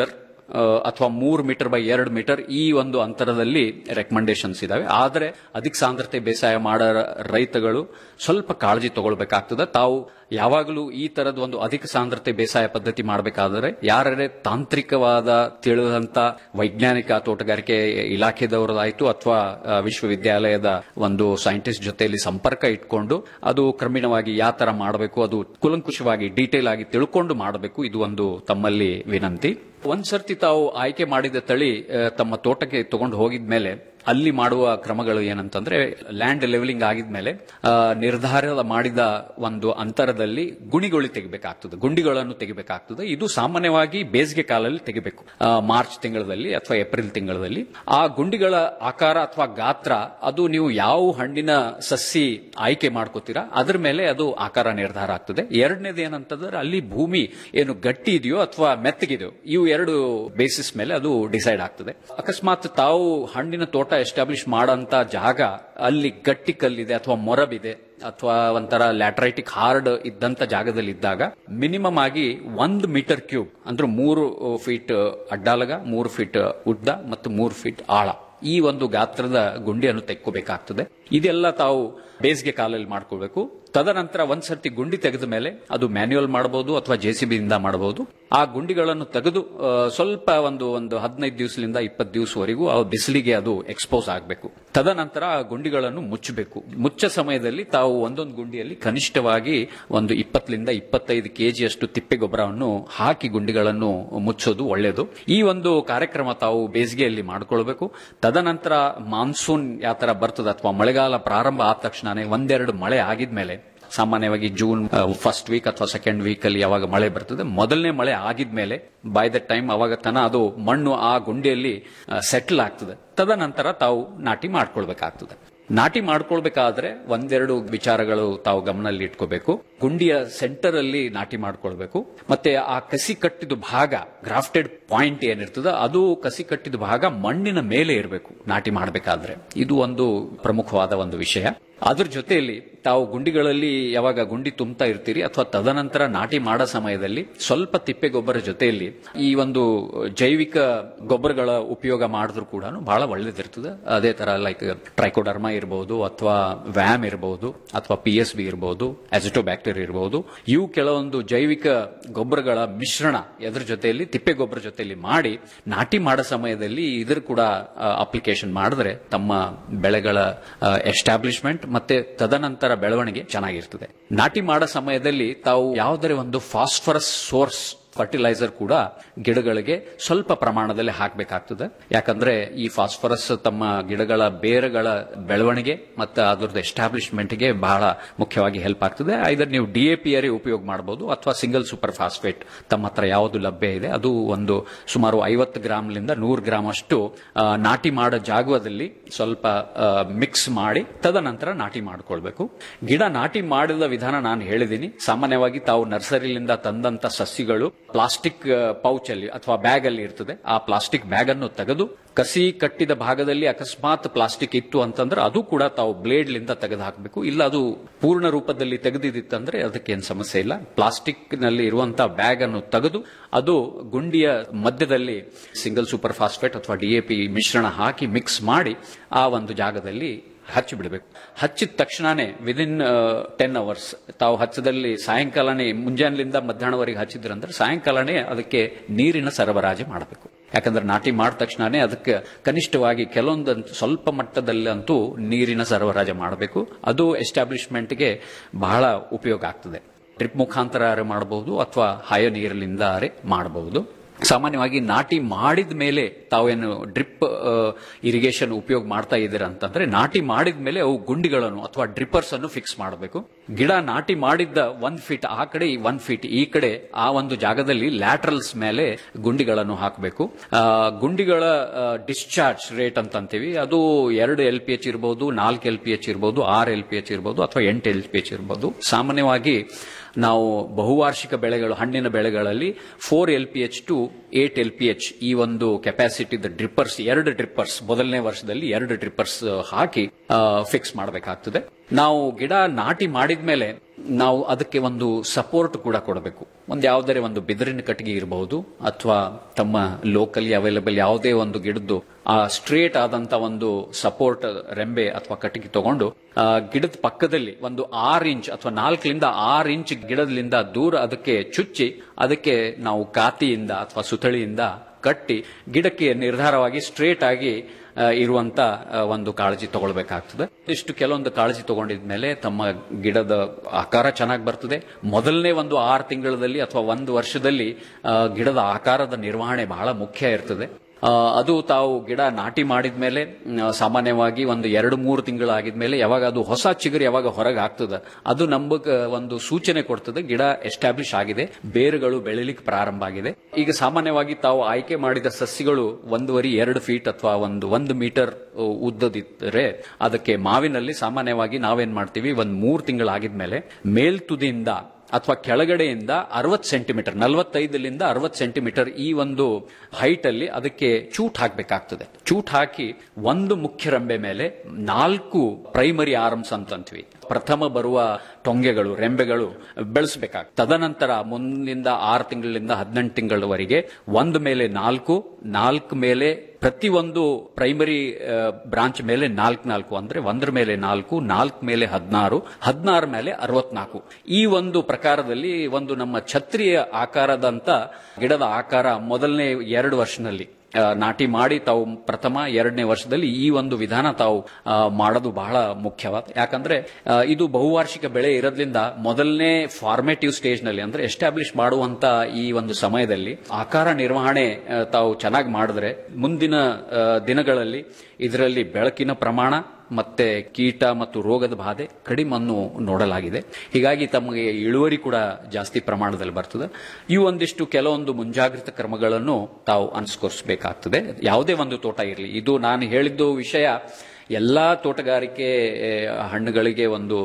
ಅಥವಾ ಮೂರು ಮೀಟರ್ ಬೈ ಎರಡು ಮೀಟರ್ ಈ ಒಂದು ಅಂತರದಲ್ಲಿ ರೆಕಮೆಂಡೇಶನ್ಸ್ ಇದಾವೆ ಆದರೆ ಅಧಿಕ ಸಾಂದ್ರತೆ ಬೇಸಾಯ ಮಾಡೋ ರೈತಗಳು ಸ್ವಲ್ಪ ಕಾಳಜಿ ತಗೊಳ್ಬೇಕಾಗ್ತದೆ ತಾವು ಯಾವಾಗಲೂ ಈ ತರದ ಒಂದು ಅಧಿಕ ಸಾಂದ್ರತೆ ಬೇಸಾಯ ಪದ್ಧತಿ ಮಾಡಬೇಕಾದರೆ ಯಾರೇ ತಾಂತ್ರಿಕವಾದ ತಿಳಿದಂತ ವೈಜ್ಞಾನಿಕ ತೋಟಗಾರಿಕೆ ಇಲಾಖೆದವರದಾಯ್ತು ಅಥವಾ ಆ, ವಿಶ್ವವಿದ್ಯಾಲಯದ ಒಂದು ಸೈಂಟಿಸ್ಟ್ ಜೊತೆಯಲ್ಲಿ ಸಂಪರ್ಕ ಇಟ್ಕೊಂಡು ಅದು ಕ್ರಮೇಣವಾಗಿ ಯಾವ ತರ ಮಾಡಬೇಕು ಅದು ಕುಲಂಕುಷವಾಗಿ ಡೀಟೇಲ್ ಆಗಿ ತಿಳ್ಕೊಂಡು ಮಾಡಬೇಕು ಇದು ಒಂದು ತಮ್ಮಲ್ಲಿ ವಿನಂತಿ ಒಂದ್ಸರ್ತಿ ತಾವು ಆಯ್ಕೆ ಮಾಡಿದ ತಳಿ ಆ, ತಮ್ಮ ತೋಟಕ್ಕೆ ತಗೊಂಡು ಹೋಗಿದ್ಮೇಲೆ ಅಲ್ಲಿ ಮಾಡುವ ಕ್ರಮಗಳು ಏನಂತಂದ್ರೆ ಲ್ಯಾಂಡ್ ಲೆವೆಲಿಂಗ್ ಆಗಿದ್ಮೇಲೆ ಆ, ನಿರ್ಧಾರ ಮಾಡಿದ ಒಂದು ಅಂತರದಲ್ಲಿ ಗುಣಿಗಳು ತೆಗಿಬೇಕಾಗ್ತದೆ ಗುಂಡಿಗಳನ್ನು ತೆಗಿಬೇಕಾಗ್ತದೆ ಇದು ಸಾಮಾನ್ಯವಾಗಿ ಬೇಸಿಗೆ ಕಾಲದಲ್ಲಿ ತೆಗಿಬೇಕು ಆ, ಮಾರ್ಚ್ ತಿಂಗಳಲ್ಲಿ ಅಥವಾ ಏಪ್ರಿಲ್ ತಿಂಗಳಲ್ಲಿ ಆ ಗುಂಡಿಗಳ ಆಕಾರ ಅಥವಾ ಗಾತ್ರ ಅದು ನೀವು ಯಾವ ಹಣ್ಣಿನ ಸಸಿ ಆಯ್ಕೆ ಮಾಡ್ಕೋತೀರಾ ಅದ್ರ ಮೇಲೆ ಅದು ಆಕಾರ ನಿರ್ಧಾರ ಆಗ್ತದೆ ಎರಡನೇದು ಏನಂತಂದ್ರೆ ಅಲ್ಲಿ ಭೂಮಿ ಏನು ಗಟ್ಟಿ ಇದೆಯೋ ಅಥವಾ ಮೆತ್ತಗಿದೆಯೋ ಇವು ಎರಡು ಬೇಸಿಸ್ ಮೇಲೆ ಅದು ಡಿಸೈಡ್ ಆಗ್ತದೆ ಅಕಸ್ಮಾತ್ ತಾವು ಹಣ್ಣಿನ ತೋಟ ಎಸ್ಟಾಬ್ಲಿಷ್ ಮಾಡಂತ ಜಾಗ ಅಲ್ಲಿ ಗಟ್ಟಿ ಕಲ್ಲಿದೆ ಅಥವಾ ಮೊರಬಿದೆ ಅಥವಾ ಒಂಥರ ಲ್ಯಾಟ್ರೈಟಿಕ್ ಹಾರ್ಡ್ ಇದ್ದಂತ ಜಾಗದಲ್ಲಿ ಇದ್ದಾಗ ಮಿನಿಮಮ್ ಆಗಿ ಒಂದು ಮೀಟರ್ ಕ್ಯೂಬ್ ಅಂದ್ರೆ ಮೂರು ಫೀಟ್ ಅಡ್ಡಾಲಗ ಮೂರು ಫೀಟ್ ಉದ್ದ ಮತ್ತು ಮೂರು ಫೀಟ್ ಆಳ ಈ ಒಂದು ಗಾತ್ರದ ಗುಂಡಿಯನ್ನು ತೆಕ್ಕೋಬೇಕಾಗ್ತದೆ ಇದೆಲ್ಲ ತಾವು ಬೇಸಿಗೆ ಕಾಲಲ್ಲಿ ಮಾಡ್ಕೋಬೇಕು ತದನಂತರ ಒಂದ್ಸರ್ತಿ ಗುಂಡಿ ತೆಗೆದ ಮೇಲೆ ಅದು ಮ್ಯಾನ್ಯುಯಲ್ ಮಾಡಬಹುದು ಅಥವಾ ಜೆಸಿಬಿ ಇಂದ ಮಾಡಬಹುದು ಆ ಗುಂಡಿಗಳನ್ನು ತೆಗೆದು ಆ, ಸ್ವಲ್ಪ ಒಂದು ಒಂದು ಹದಿನೈದು ದಿವಸದಿಂದ ಇಪ್ಪತ್ತು ದಿವಸವರೆಗೂ ಆ ಬಿಸಿಲಿಗೆ ಅದು ಎಕ್ಸ್ಪೋಸ್ ಆಗಬೇಕು ತದನಂತರ ಆ ಗುಂಡಿಗಳನ್ನು ಮುಚ್ಚಬೇಕು ಮುಚ್ಚ ಸಮಯದಲ್ಲಿ ತಾವು ಒಂದೊಂದು ಗುಂಡಿಯಲ್ಲಿ ಕನಿಷ್ಠವಾಗಿ ಒಂದು ಇಪ್ಪತ್ತರಿಂದ ಇಪ್ಪತ್ತೈದು ಕೆಜಿಯಷ್ಟು ತಿಪ್ಪೆ ಗೊಬ್ಬರವನ್ನು ಹಾಕಿ ಗುಂಡಿಗಳನ್ನು ಮುಚ್ಚೋದು ಒಳ್ಳೆಯದು ಈ ಒಂದು ಕಾರ್ಯಕ್ರಮ ತಾವು ಬೇಸಿಗೆಯಲ್ಲಿ ಮಾಡಿಕೊಳ್ಬೇಕು ತದನಂತರ ಮಾನ್ಸೂನ್ ಯಾವ ತರ ಬರ್ತದೆ ಅಥವಾ ಮಳೆಗಾಲ ಪ್ರಾರಂಭ ಆದ ತಕ್ಷಣನೇ ಒಂದೆರಡು ಮಳೆ ಆಗಿದ್ಮೇಲೆ ಸಾಮಾನ್ಯವಾಗಿ ಜೂನ್ ಫಸ್ಟ್ ವೀಕ್ ಅಥವಾ ಸೆಕೆಂಡ್ ವೀಕ್ ಅಲ್ಲಿ ಯಾವಾಗ ಮಳೆ ಬರ್ತದೆ ಮೊದಲನೇ ಮಳೆ ಆಗಿದ್ಮೇಲೆ ಬೈ ದ ಟೈಮ್ ಅವಾಗ ತನ ಅದು ಮಣ್ಣು ಆ ಗುಂಡಿಯಲ್ಲಿ ಸೆಟಲ್ ಆಗ್ತದೆ ತದನಂತರ ತಾವು ನಾಟಿ ಮಾಡ್ಕೊಳ್ಬೇಕಾಗ್ತದೆ ನಾಟಿ ಮಾಡ್ಕೊಳ್ಬೇಕಾದ್ರೆ ಒಂದೆರಡು ವಿಚಾರಗಳು ತಾವು ಗಮನದಲ್ಲಿ ಇಟ್ಕೋಬೇಕು ಗುಂಡಿಯ ಸೆಂಟರ್ ಅಲ್ಲಿ ನಾಟಿ ಮಾಡ್ಕೊಳ್ಬೇಕು ಮತ್ತೆ ಆ ಕಸಿ ಕಟ್ಟಿದ ಭಾಗ ಗ್ರಾಫ್ಟೆಡ್ ಪಾಯಿಂಟ್ ಏನಿರ್ತದ ಅದು ಕಸಿ ಕಟ್ಟಿದ ಭಾಗ ಮಣ್ಣಿನ ಮೇಲೆ ಇರಬೇಕು ನಾಟಿ ಮಾಡಬೇಕಾದ್ರೆ ಇದು ಒಂದು ಪ್ರಮುಖವಾದ ಒಂದು ವಿಷಯ ಅದ್ರ ಜೊತೆಯಲ್ಲಿ ತಾವು ಗುಂಡಿಗಳಲ್ಲಿ ಯಾವಾಗ ಗುಂಡಿ ತುಂಬ್ತಾ ಇರ್ತೀರಿ ಅಥವಾ ತದನಂತರ ನಾಟಿ ಮಾಡೋ ಸಮಯದಲ್ಲಿ ಸ್ವಲ್ಪ ತಿಪ್ಪೆ ಗೊಬ್ಬರ ಜೊತೆಯಲ್ಲಿ ಈ ಒಂದು ಜೈವಿಕ ಗೊಬ್ಬರಗಳ ಉಪಯೋಗ ಮಾಡಿದ್ರು ಕೂಡ ಬಹಳ ಒಳ್ಳೇದಿರ್ತದೆ ಅದೇ ತರ ಲೈಕ್ ಟ್ರೈಕೋಡರ್ಮಾ ಇರಬಹುದು ಅಥವಾ ವ್ಯಾಮ್ ಇರಬಹುದು ಅಥವಾ ಪಿ ಎಸ್ ಬಿ ಇರಬಹುದು ಅಜಿಟೋಬ್ಯಾಕ್ಟೀರಿಯಾ ಇರಬಹುದು ಇವು ಕೆಲವೊಂದು ಜೈವಿಕ ಗೊಬ್ಬರಗಳ ಮಿಶ್ರಣ ಎದ್ರ ಜೊತೆಯಲ್ಲಿ ತಿಪ್ಪೆ ಗೊಬ್ಬರ ಜೊತೆಯಲ್ಲಿ ಮಾಡಿ ನಾಟಿ ಮಾಡೋ ಸಮಯದಲ್ಲಿ ಇದ್ರ ಕೂಡ ಅಪ್ಲಿಕೇಶನ್ ಮಾಡಿದ್ರೆ ತಮ್ಮ ಬೆಳೆಗಳ ಎಸ್ಟಾಬ್ಲಿಷ್ಮೆಂಟ್ ಮತ್ತೆ ತದನಂತರ ಬೆಳವಣಿಗೆ ಚೆನ್ನಾಗಿರ್ತದೆ ನಾಟಿ ಮಾಡೋ ಸಮಯದಲ್ಲಿ ತಾವು ಯಾವುದೇ ಒಂದು ಫಾಸ್ಫರಸ್ ಸೋರ್ಸ್ ಫರ್ಟಿಲೈಸರ್ ಕೂಡ ಗಿಡಗಳಿಗೆ ಸ್ವಲ್ಪ ಪ್ರಮಾಣದಲ್ಲಿ ಹಾಕಬೇಕಾಗ್ತದೆ ಯಾಕಂದ್ರೆ ಈ ಫಾಸ್ಫರಸ್ ತಮ್ಮ ಗಿಡಗಳ ಬೇರುಗಳ ಬೆಳವಣಿಗೆ ಮತ್ತು ಅದ್ರದ್ದು ಎಸ್ಟಾಬ್ಲಿಷ್ಮೆಂಟ್ಗೆ ಬಹಳ ಮುಖ್ಯವಾಗಿ ಹೆಲ್ಪ್ ಆಗ್ತದೆ ಐದರ್ ನೀವು ಡಿಎಪಿಯರೇ ಉಪಯೋಗ ಮಾಡಬಹುದು ಅಥವಾ ಸಿಂಗಲ್ ಸೂಪರ್ ಫಾಸ್ಫೇಟ್ ತಮ್ಮ ಹತ್ರ ಯಾವುದು ಲಭ್ಯ ಇದೆ ಅದು ಒಂದು ಸುಮಾರು ಐವತ್ತು ಗ್ರಾಮ್ಲಿಂದ ನೂರು ಗ್ರಾಮ್ ಅಷ್ಟು ಆ, ನಾಟಿ ಮಾಡೋ ಜಾಗದಲ್ಲಿ ಸ್ವಲ್ಪ ಮಿಕ್ಸ್ ಮಾಡಿ ತದನಂತರ ನಾಟಿ ಮಾಡ್ಕೊಳ್ಬೇಕು ಗಿಡ ನಾಟಿ ಮಾಡಿದ ವಿಧಾನ ನಾನು ಹೇಳಿದ್ದೀನಿ ಸಾಮಾನ್ಯವಾಗಿ ತಾವು ನರ್ಸರಿಲಿಂದ ತಂದಂತ ಸಸಿಗಳು ಪ್ಲಾಸ್ಟಿಕ್ ಪೌಚ್ ಅಲ್ಲಿ ಅಥವಾ ಬ್ಯಾಗ್ ಅಲ್ಲಿ ಇರ್ತದೆ ಆ ಪ್ಲಾಸ್ಟಿಕ್ ಬ್ಯಾಗ್ ಅನ್ನು ತೆಗೆದು ಕಸಿ ಕಟ್ಟಿದ ಭಾಗದಲ್ಲಿ ಅಕಸ್ಮಾತ್ ಪ್ಲಾಸ್ಟಿಕ್ ಇತ್ತು ಅಂತಂದ್ರೆ ಅದು ಕೂಡ ತಾವು ಬ್ಲೇಡ್ ಲಿಂದ ತೆಗೆದು ಹಾಕಬೇಕು ಇಲ್ಲ ಅದು ಪೂರ್ಣ ರೂಪದಲ್ಲಿ ತೆಗೆದಿತ್ತಂದ್ರೆ ಅದಕ್ಕೆ ಏನು ಸಮಸ್ಯೆ ಇಲ್ಲ ಪ್ಲಾಸ್ಟಿಕ್ ನಲ್ಲಿ ಇರುವಂತಹ ಬ್ಯಾಗ್ ಅನ್ನು ತೆಗೆದು ಅದು ಗುಂಡಿಯ ಮಧ್ಯದಲ್ಲಿ ಸಿಂಗಲ್ ಸೂಪರ್ ಫಾಸ್ಫೇಟ್ ಅಥವಾ ಡಿಎಪಿ ಮಿಶ್ರಣ ಹಾಕಿ ಮಿಕ್ಸ್ ಮಾಡಿ ಆ ಒಂದು ಜಾಗದಲ್ಲಿ ಹಚ್ಚಿ ಬಿಡಬೇಕು ಹಚ್ಚಿದ ತಕ್ಷಣನೇ ವಿದಿನ್ ಟೆನ್ ಅವರ್ಸ್ ತಾವು ಹಚ್ಚದಲ್ಲಿ ಸಾಯಂಕಾಲನೇ ಮುಂಜಾನೆಲಿಂದ ಮಧ್ಯಾಹ್ನವರೆಗೆ ಹಚ್ಚಿದ್ರಂದ್ರೆ ಸಾಯಂಕಾಲನೇ ಅದಕ್ಕೆ ನೀರಿನ ಸರಬರಾಜು ಮಾಡಬೇಕು ಯಾಕಂದ್ರೆ ನಾಟಿ ಮಾಡಿದ ತಕ್ಷಣನೇ ಅದಕ್ಕೆ ಕನಿಷ್ಠವಾಗಿ ಕೆಲವೊಂದು ಸ್ವಲ್ಪ ಮಟ್ಟದಲ್ಲಂತೂ ನೀರಿನ ಸರಬರಾಜು ಮಾಡಬೇಕು ಅದು ಎಸ್ಟಾಬ್ಲಿಷ್ಮೆಂಟ್ಗೆ ಬಹಳ ಉಪಯೋಗ ಆಗ್ತದೆ ಡ್ರಿಪ್ ಮುಖಾಂತರ ಮಾಡಬಹುದು ಅಥವಾ ಹಯ ನೀರಿನಿಂದ ಮಾಡಬಹುದು ಸಾಮಾನ್ಯವಾಗಿ ನಾಟಿ ಮಾಡಿದ ಮೇಲೆ ತಾವೇನು ಡ್ರಿಪ್ ಇರಿಗೇಷನ್ ಉಪಯೋಗ ಮಾಡ್ತಾ ಇದ್ದೀರಾ ಅಂತಂದ್ರೆ ನಾಟಿ ಮಾಡಿದ ಮೇಲೆ ಅವು ಗುಂಡಿಗಳನ್ನು ಅಥವಾ ಡ್ರಿಪ್ಪರ್ಸ್ ಅನ್ನು ಫಿಕ್ಸ್ ಮಾಡಬೇಕು ಗಿಡ ನಾಟಿ ಮಾಡಿದ್ದ ಒಂದ್ ಫೀಟ್ ಆ ಕಡೆ ಒನ್ ಫೀಟ್ ಈ ಕಡೆ ಆ ಒಂದು ಜಾಗದಲ್ಲಿ ಲ್ಯಾಟ್ರಲ್ಸ್ ಮೇಲೆ ಗುಂಡಿಗಳನ್ನು ಹಾಕಬೇಕು ಗುಂಡಿಗಳ ಡಿಸ್ಚಾರ್ಜ್ ರೇಟ್ ಅಂತ ಅಂತೀವಿ ಅದು ಎರಡು ಎಲ್ ಪಿ ಎಚ್ ಇರಬಹುದು ನಾಲ್ಕು ಎಲ್ ಪಿ ಎಚ್ ಇರಬಹುದು ಆರು ಎಲ್ ಪಿ ಎಚ್ ಇರಬಹುದು ಅಥವಾ ಎಂಟು ಎಲ್ ಪಿ ಎಚ್ ಇರಬಹುದು ಸಾಮಾನ್ಯವಾಗಿ ನಾವು ಬಹುವಾರ್ಷಿಕ ಬೆಳೆಗಳು ಹಣ್ಣಿನ ಬೆಳೆಗಳಲ್ಲಿ four L P H to eight L P H ಈ ಒಂದು ಕೆಪಾಸಿಟಿ ಡ್ರಿಪ್ಪರ್ಸ್ ಎರಡು ಡ್ರಿಪ್ಪರ್ಸ್ ಮೊದಲನೇ ವರ್ಷದಲ್ಲಿ ಎರಡು ಡ್ರಿಪ್ಪರ್ಸ್ ಹಾಕಿ ಫಿಕ್ಸ್ ಮಾಡಬೇಕಾಗ್ತದೆ ನಾವು ಗಿಡ ನಾಟಿ ಮಾಡಿದ್ಮೇಲೆ ನಾವು ಅದಕ್ಕೆ ಒಂದು ಸಪೋರ್ಟ್ ಕೂಡ ಕೊಡಬೇಕು ಒಂದು ಯಾವುದೇ ಒಂದು ಬಿದಿರಿನ ಕಟ್ಟಿಗೆ ಇರಬಹುದು ಅಥವಾ ತಮ್ಮ ಲೋಕಲಿ ಅವೈಲಬಲ್ ಯಾವುದೇ ಒಂದು ಗಿಡದ್ದು ಆ ಸ್ಟ್ರೇಟ್ ಆದಂತ ಒಂದು ಸಪೋರ್ಟ್ ರೆಂಬೆ ಅಥವಾ ಕಟ್ಟಿಗೆ ತಗೊಂಡು ಆ ಗಿಡದ ಪಕ್ಕದಲ್ಲಿ ಒಂದು ಆರು ಇಂಚ್ ಅಥವಾ ನಾಲ್ಕರಿಂದ ಆರು ಇಂಚ್ ಗಿಡದಿಂದ ದೂರ ಅದಕ್ಕೆ ಚುಚ್ಚಿ ಅದಕ್ಕೆ ನಾವು ಕಾತಿಯಿಂದ ಅಥವಾ ಸುತಳಿಯಿಂದ ಕಟ್ಟಿ ಗಿಡಕ್ಕೆ ನಿರ್ಧಾರವಾಗಿ ಸ್ಟ್ರೇಟ್ ಆಗಿ ಆ, ಇರುವಂತ ಆ, ಒಂದು ಕಾಳಜಿ ತಗೊಳ್ಬೇಕಾಗ್ತದೆ ಇಷ್ಟು ಕೆಲವೊಂದು ಕಾಳಜಿ ತಗೊಂಡಿದ್ಮೇಲೆ ತಮ್ಮ ಗಿಡದ ಆಕಾರ ಚೆನ್ನಾಗಿ ಬರ್ತದೆ ಮೊದಲನೇ ಒಂದು ಆರು ತಿಂಗಳಲ್ಲಿ ಅಥವಾ ಒಂದು ವರ್ಷದಲ್ಲಿ ಆ, ಗಿಡದ ಆಕಾರದ ನಿರ್ವಹಣೆ ಬಹಳ ಮುಖ್ಯ ಇರ್ತದೆ ಆ, ಅದು ತಾವು ಗಿಡ ನಾಟಿ ಮಾಡಿದ್ಮೇಲೆ ಮ್, ಸಾಮಾನ್ಯವಾಗಿ ಒಂದು ಎರಡು ಮೂರು ತಿಂಗಳಾಗಿದ್ಮೇಲೆ ಯಾವಾಗ ಅದು ಹೊಸ ಚಿಗುರು ಯಾವಾಗ ಹೊರಗೆ ಆಗ್ತದೆ ಅದು ನಮಗ ಒಂದು ಸೂಚನೆ ಕೊಡ್ತದೆ ಗಿಡ ಎಸ್ಟಾಬ್ಲಿಷ್ ಆಗಿದೆ ಬೇರುಗಳು ಬೆಳಿಲಿಕ್ಕೆ ಪ್ರಾರಂಭ ಆಗಿದೆ ಈಗ ಸಾಮಾನ್ಯವಾಗಿ ತಾವು ಆಯ್ಕೆ ಮಾಡಿದ ಸಸ್ಯಗಳು ಒಂದೂವರೆ ಎರಡು ಫೀಟ್ ಅಥವಾ ಒಂದು ಒಂದು ಮೀಟರ್ ಉದ್ದದಿದ್ದರೆ ಅದಕ್ಕೆ ಮಾವಿನಲ್ಲಿ ಸಾಮಾನ್ಯವಾಗಿ ನಾವೇನ್ ಮಾಡ್ತೀವಿ ಒಂದು ಮೂರು ತಿಂಗಳಾಗಿದ್ಮೇಲೆ ಮೇಲ್ತುದಿಯಿಂದ ಅಥವಾ ಕೆಳಗಡೆಯಿಂದ ಅರವತ್ತು ಸೆಂಟಿಮೀಟರ್ ನಲವತ್ತೈದರಿಂದ ಅರವತ್ತು ಸೆಂಟಿಮೀಟರ್ ಈ ಒಂದು ಹೈಟ್ ಅಲ್ಲಿ ಅದಕ್ಕೆ ಚೂಟ್ ಹಾಕಬೇಕಾಗ್ತದೆ ಚೂಟ್ ಹಾಕಿ ಒಂದು ಮುಖ್ಯ ರಂಬೆ ಮೇಲೆ ನಾಲ್ಕು ಪ್ರೈಮರಿ ಆರ್ಮ್ಸ್ ಅಂತಂತೀವಿ ಪ್ರಥಮ ಬರುವ ಟೊಂಗೆಗಳು ರೆಂಬೆಗಳು ಬೆಳೆಸಬೇಕಾಗ್ತದೆ ತದನಂತರ ಮುಂದಿನ ಆರು ತಿಂಗಳಿಂದ ಹದಿನೆಂಟು ತಿಂಗಳವರೆಗೆ ಒಂದು ಮೇಲೆ ನಾಲ್ಕು ನಾಲ್ಕು ಮೇಲೆ ಪ್ರತಿಯೊಂದು ಪ್ರೈಮರಿ ಬ್ರಾಂಚ್ ಮೇಲೆ ನಾಲ್ಕು ನಾಲ್ಕು ಅಂದ್ರೆ ಒಂದರ ಮೇಲೆ ನಾಲ್ಕು ನಾಲ್ಕು ಮೇಲೆ ಹದಿನಾರು ಹದಿನಾರು ಮೇಲೆ ಅರವತ್ನಾಲ್ಕು ಈ ಒಂದು ಪ್ರಕಾರದಲ್ಲಿ ಒಂದು ನಮ್ಮ ಛತ್ರಿಯ ಆಕಾರದಂತ ಗಿಡದ ಆಕಾರ ಮೊದಲನೇ ಎರಡು ವರ್ಷದಲ್ಲಿ ಆ, ನಾಟಿ ಮಾಡಿ ತಾವು ಪ್ರಥಮ ಎರಡನೇ ವರ್ಷದಲ್ಲಿ ಈ ಒಂದು ವಿಧಾನ ತಾವು ಆ, ಮಾಡೋದು ಬಹಳ ಮುಖ್ಯವಾದ ಯಾಕಂದ್ರೆ ಆ, ಇದು ಬಹುವಾರ್ಷಿಕ ಬೆಳೆ ಇರೋದ್ರಿಂದ ಮೊದಲನೇ ಫಾರ್ಮೇಟಿವ್ ಸ್ಟೇಜ್ ನಲ್ಲಿ ಅಂದ್ರೆ ಎಸ್ಟಾಬ್ಲಿಷ್ ಮಾಡುವಂತ ಈ ಒಂದು ಸಮಯದಲ್ಲಿ ಆಕಾರ ನಿರ್ವಹಣೆ ಆ, ತಾವು ಚೆನ್ನಾಗಿ ಮಾಡಿದ್ರೆ ಮುಂದಿನ ಆ, ದಿನಗಳಲ್ಲಿ ಇದರಲ್ಲಿ ಬೆಳಕಿನ ಪ್ರಮಾಣ ಮತ್ತೆ ಕೀಟ ಮತ್ತು ರೋಗದ ಬಾಧೆ ಕಡಿಮನ್ನು ನೋಡಲಾಗಿದೆ ಹೀಗಾಗಿ ತಮಗೆ ಇಳುವರಿ ಕೂಡ ಜಾಸ್ತಿ ಪ್ರಮಾಣದಲ್ಲಿ ಬರ್ತದೆ ಈ ಒಂದಿಷ್ಟು ಕೆಲವೊಂದು ಮುಂಜಾಗ್ರತಾ ಕ್ರಮಗಳನ್ನು ತಾವು ಅನುಸರಿಸಬೇಕಾಗ್ತದೆ ಯಾವುದೇ ಒಂದು ತೋಟ ಇರಲಿ ಇದು ನಾನು ಹೇಳಿದ್ದು ವಿಷಯ ಎಲ್ಲಾ ತೋಟಗಾರಿಕೆ ಆ, ಹಣ್ಣುಗಳಿಗೆ ಒಂದು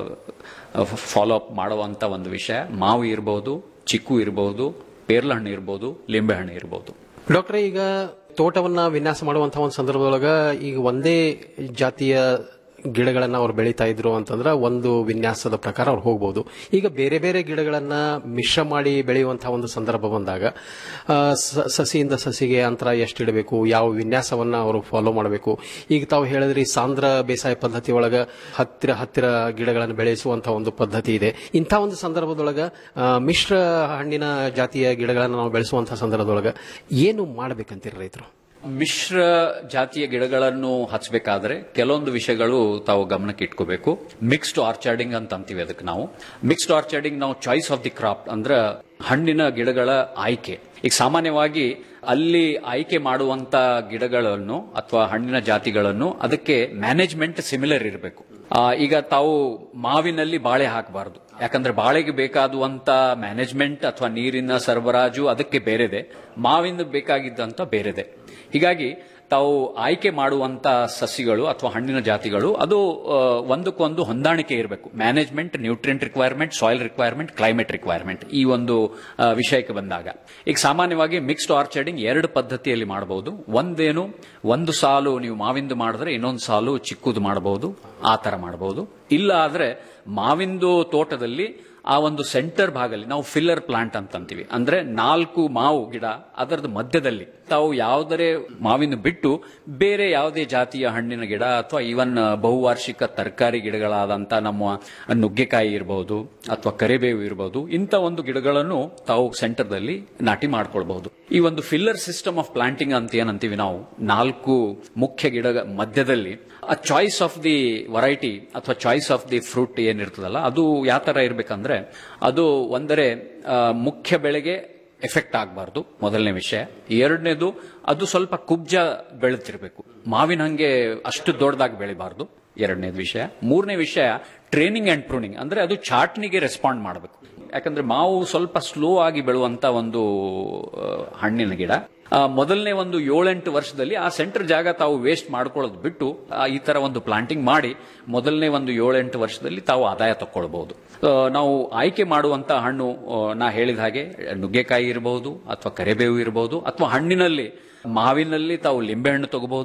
ಫಾಲೋ ಅಪ್ ಮಾಡುವಂತ ಒಂದು ವಿಷಯ ಮಾವು ಇರಬಹುದು ಚಿಕ್ಕು ಇರಬಹುದು ಪೇರ್ಲ ಹಣ್ಣು ಇರಬಹುದು ಲಿಂಬೆ ಹಣ್ಣು ಇರಬಹುದು ಡಾಕ್ಟ್ರೆ ಈಗ ತೋಟವನ್ನ ವಿನ್ಯಾಸ ಮಾಡುವಂತಹ ಒಂದು ಸಂದರ್ಭದೊಳಗ ಈಗ ಒಂದೇ ಜಾತಿಯ ಗಿಡಗಳನ್ನ ಅವ್ರು ಬೆಳೀತಾ ಇದ್ರು ಅಂತಂದ್ರೆ ಒಂದು ವಿನ್ಯಾಸದ ಪ್ರಕಾರ ಅವ್ರು ಹೋಗ್ಬೋದು ಈಗ ಬೇರೆ ಬೇರೆ ಗಿಡಗಳನ್ನ ಮಿಶ್ರ ಮಾಡಿ ಬೆಳೆಯುವಂತಹ ಒಂದು ಸಂದರ್ಭ ಬಂದಾಗ ಆ, ಸ- ಸಸಿಯಿಂದ ಸಸಿಗೆ ಅಂತರ ಎಷ್ಟಿಡಬೇಕು ಯಾವ ವಿನ್ಯಾಸವನ್ನ ಅವರು ಫಾಲೋ ಮಾಡಬೇಕು ಈಗ ತಾವು ಹೇಳಿದ್ರಿ ಸಾಂದ್ರ ಬೇಸಾಯ ಪದ್ಧತಿ ಒಳಗ ಹತ್ತಿರ ಹತ್ತಿರ ಗಿಡಗಳನ್ನು ಬೆಳೆಸುವಂತಹ ಒಂದು ಪದ್ಧತಿ ಇದೆ ಇಂಥ ಒಂದು ಸಂದರ್ಭದೊಳಗ ಆ, ಮಿಶ್ರ ಹಣ್ಣಿನ ಜಾತಿಯ ಗಿಡಗಳನ್ನು ನಾವು ಬೆಳೆಸುವಂತಹ ಸಂದರ್ಭದೊಳಗ ಏನು ಮಾಡಬೇಕಂತೀರಿ ರೈತರು ಮಿಶ್ರ ಜಾತಿಯ ಗಿಡಗಳನ್ನು ಹಚ್ಚಬೇಕಾದ್ರೆ ಕೆಲವೊಂದು ವಿಷಯಗಳು ತಾವು ಗಮನಕ್ಕೆ ಇಟ್ಕೋಬೇಕು ಮಿಕ್ಸ್ಡ್ ಆರ್ಚಾರ್ಡಿಂಗ್ ಅಂತ ಅಂತೀವಿ ಅದಕ್ಕೆ ನಾವು ಮಿಕ್ಸ್ಡ್ ಆರ್ಚಾರ್ಡಿಂಗ್ ನಾವು ಚಾಯ್ಸ್ ಆಫ್ ದಿ ಕ್ರಾಪ್ ಅಂದ್ರೆ ಹಣ್ಣಿನ ಗಿಡಗಳ ಆಯ್ಕೆ ಈಗ ಸಾಮಾನ್ಯವಾಗಿ ಅಲ್ಲಿ ಆಯ್ಕೆ ಮಾಡುವಂತ ಗಿಡಗಳನ್ನು ಅಥವಾ ಹಣ್ಣಿನ ಜಾತಿಗಳನ್ನು ಅದಕ್ಕೆ ಮ್ಯಾನೇಜ್ಮೆಂಟ್ ಸಿಮಿಲರ್ ಇರಬೇಕು ಈಗ ತಾವು ಮಾವಿನಲ್ಲಿ ಬಾಳೆ ಹಾಕಬಾರದು ಯಾಕಂದ್ರೆ ಬಾಳೆಗೆ ಬೇಕಾದುವಂತ ಮ್ಯಾನೇಜ್ಮೆಂಟ್ ಅಥವಾ ನೀರಿನ ಸರಬರಾಜು ಅದಕ್ಕೆ ಬೇರೆದೆ ಮಾವಿನ ಬೇಕಾಗಿದ್ದಂತ ಬೇರೆದೆ ಹೀಗಾಗಿ ತಾವು ಆಯ್ಕೆ ಮಾಡುವಂತ ಸಸಿಗಳು ಅಥವಾ ಹಣ್ಣಿನ ಜಾತಿಗಳು ಅದು ಆ, ಒಂದಕ್ಕೊಂದು ಹೊಂದಾಣಿಕೆ ಇರಬೇಕು management nutrient requirement soil requirement climate requirement ಈ ಒಂದು ಆ, ವಿಷಯಕ್ಕೆ ಬಂದಾಗ ಈಗ ಸಾಮಾನ್ಯವಾಗಿ ಮಿಕ್ಸ್ಡ್ ಆರ್ಚರ್ಡಿಂಗ್ ಎರಡು ಪದ್ಧತಿಯಲ್ಲಿ ಮಾಡಬಹುದು ಒಂದೇನು ಒಂದು ಸಾಲು ನೀವು ಮಾವಿಂದು ಮಾಡಿದ್ರೆ ಇನ್ನೊಂದು ಸಾಲು ಚಿಕ್ಕದು ಮಾಡಬಹುದು ಆ ತರ ಮಾಡಬಹುದು ಇಲ್ಲ ಆದ್ರೆ ಮಾವಿಂದು ತೋಟದಲ್ಲಿ ಆ ಒಂದು ಸೆಂಟರ್ ಭಾಗದಲ್ಲಿ ನಾವು ಫಿಲ್ಲರ್ ಪ್ಲಾಂಟ್ ಅಂತ ಅಂತೀವಿ ಅಂದ್ರೆ ನಾಲ್ಕು ಮಾವು ಗಿಡ ಅದರದ ಮಧ್ಯದಲ್ಲಿ ತಾವು ಯಾವುದರೇ ಮಾವಿನ ಬಿಟ್ಟು ಬೇರೆ ಯಾವುದೇ ಜಾತಿಯ ಹಣ್ಣಿನ ಗಿಡ ಅಥವಾ ಈವನ್ ಬಹುವಾರ್ಷಿಕ ತರಕಾರಿ ಗಿಡಗಳಾದಂತ ನಮ್ಮ ನುಗ್ಗೆಕಾಯಿ ಇರಬಹುದು ಅಥವಾ ಕರಿಬೇವು ಇರಬಹುದು ಇಂಥ ಒಂದು ಗಿಡಗಳನ್ನು ತಾವು ಸೆಂಟರ್ದಲ್ಲಿ ನಾಟಿ ಮಾಡ್ಕೊಳ್ಬಹುದು ಈ ಒಂದು ಫಿಲ್ಲರ್ ಸಿಸ್ಟಮ್ ಆಫ್ ಪ್ಲಾಂಟಿಂಗ್ ಅಂತ ಏನಂತೀವಿ ನಾವು ನಾಲ್ಕು ಮುಖ್ಯ ಗಿಡ ಮಧ್ಯದಲ್ಲಿ ಆ ಚಾಯ್ಸ್ ಆಫ್ ದಿ ವೆರೈಟಿ ಅಥವಾ ಚಾಯ್ಸ್ ಆಫ್ ದಿ ಫ್ರೂಟ್ ಏನಿರ್ತದಲ್ಲ ಅದು ಯಾವ ತರ ಇರ್ಬೇಕಂದ್ರೆ ಅದು ಒಂದರೆ ಆ, ಮುಖ್ಯ ಬೆಳೆಗೆ ಎಫೆಕ್ಟ್ ಆಗಬಾರ್ದು ಮೊದಲನೇ ವಿಷಯ ಎರಡನೇದು ಅದು ಸ್ವಲ್ಪ ಕುಬ್ಜ ಬೆಳೆತಿರ್ಬೇಕು ಮಾವಿನ ಹಂಗೆ ಅಷ್ಟು ದೊಡ್ಡದಾಗಿ ಬೆಳಿಬಾರ್ದು ಎರಡನೇದು ವಿಷಯ ಮೂರನೇ ವಿಷಯ ಟ್ರೈನಿಂಗ್ ಅಂಡ್ ಪ್ರೂನಿಂಗ್ ಅಂದ್ರೆ ಅದು ಚಾಟ್ನಿಗೆ ರೆಸ್ಪಾಂಡ್ ಮಾಡಬೇಕು ಯಾಕಂದ್ರೆ ಮಾವು ಸ್ವಲ್ಪ ಸ್ಲೋ ಆಗಿ ಬೆಳುವಂತ ಒಂದು ಆ, ಹಣ್ಣಿನ ಗಿಡ ಆ, ಮೊದಲನೇ ಒಂದು ಏಳೆಂಟು ವರ್ಷದಲ್ಲಿ ಆ ಸೆಂಟರ್ ಜಾಗ ತಾವು ವೇಸ್ಟ್ ಮಾಡ್ಕೊಳ್ಳೋದು ಬಿಟ್ಟು ಆ, ಈ ತರ ಒಂದು ಪ್ಲಾಂಟಿಂಗ್ ಮಾಡಿ ಮೊದಲನೇ ಒಂದು ಏಳೆಂಟು ವರ್ಷದಲ್ಲಿ ತಾವು ಆದಾಯ ತಕ್ಕೊಳ್ಬಹುದು ಆ, ನಾವು ಆಯ್ಕೆ ಮಾಡುವಂತ ಹಣ್ಣು ಆ, ನಾ ಹೇಳಿದ ಹಾಗೆ ನುಗ್ಗೆಕಾಯಿ ಇರಬಹುದು ಅಥವಾ ಕರಿಬೇವು ಇರಬಹುದು ಅಥವಾ ಹಣ್ಣಿನಲ್ಲಿ ಮಾವಿನಲ್ಲಿ ತಾವು ಲಿಂಬೆಹಣ್ಣು ತಗೋಬಹುದು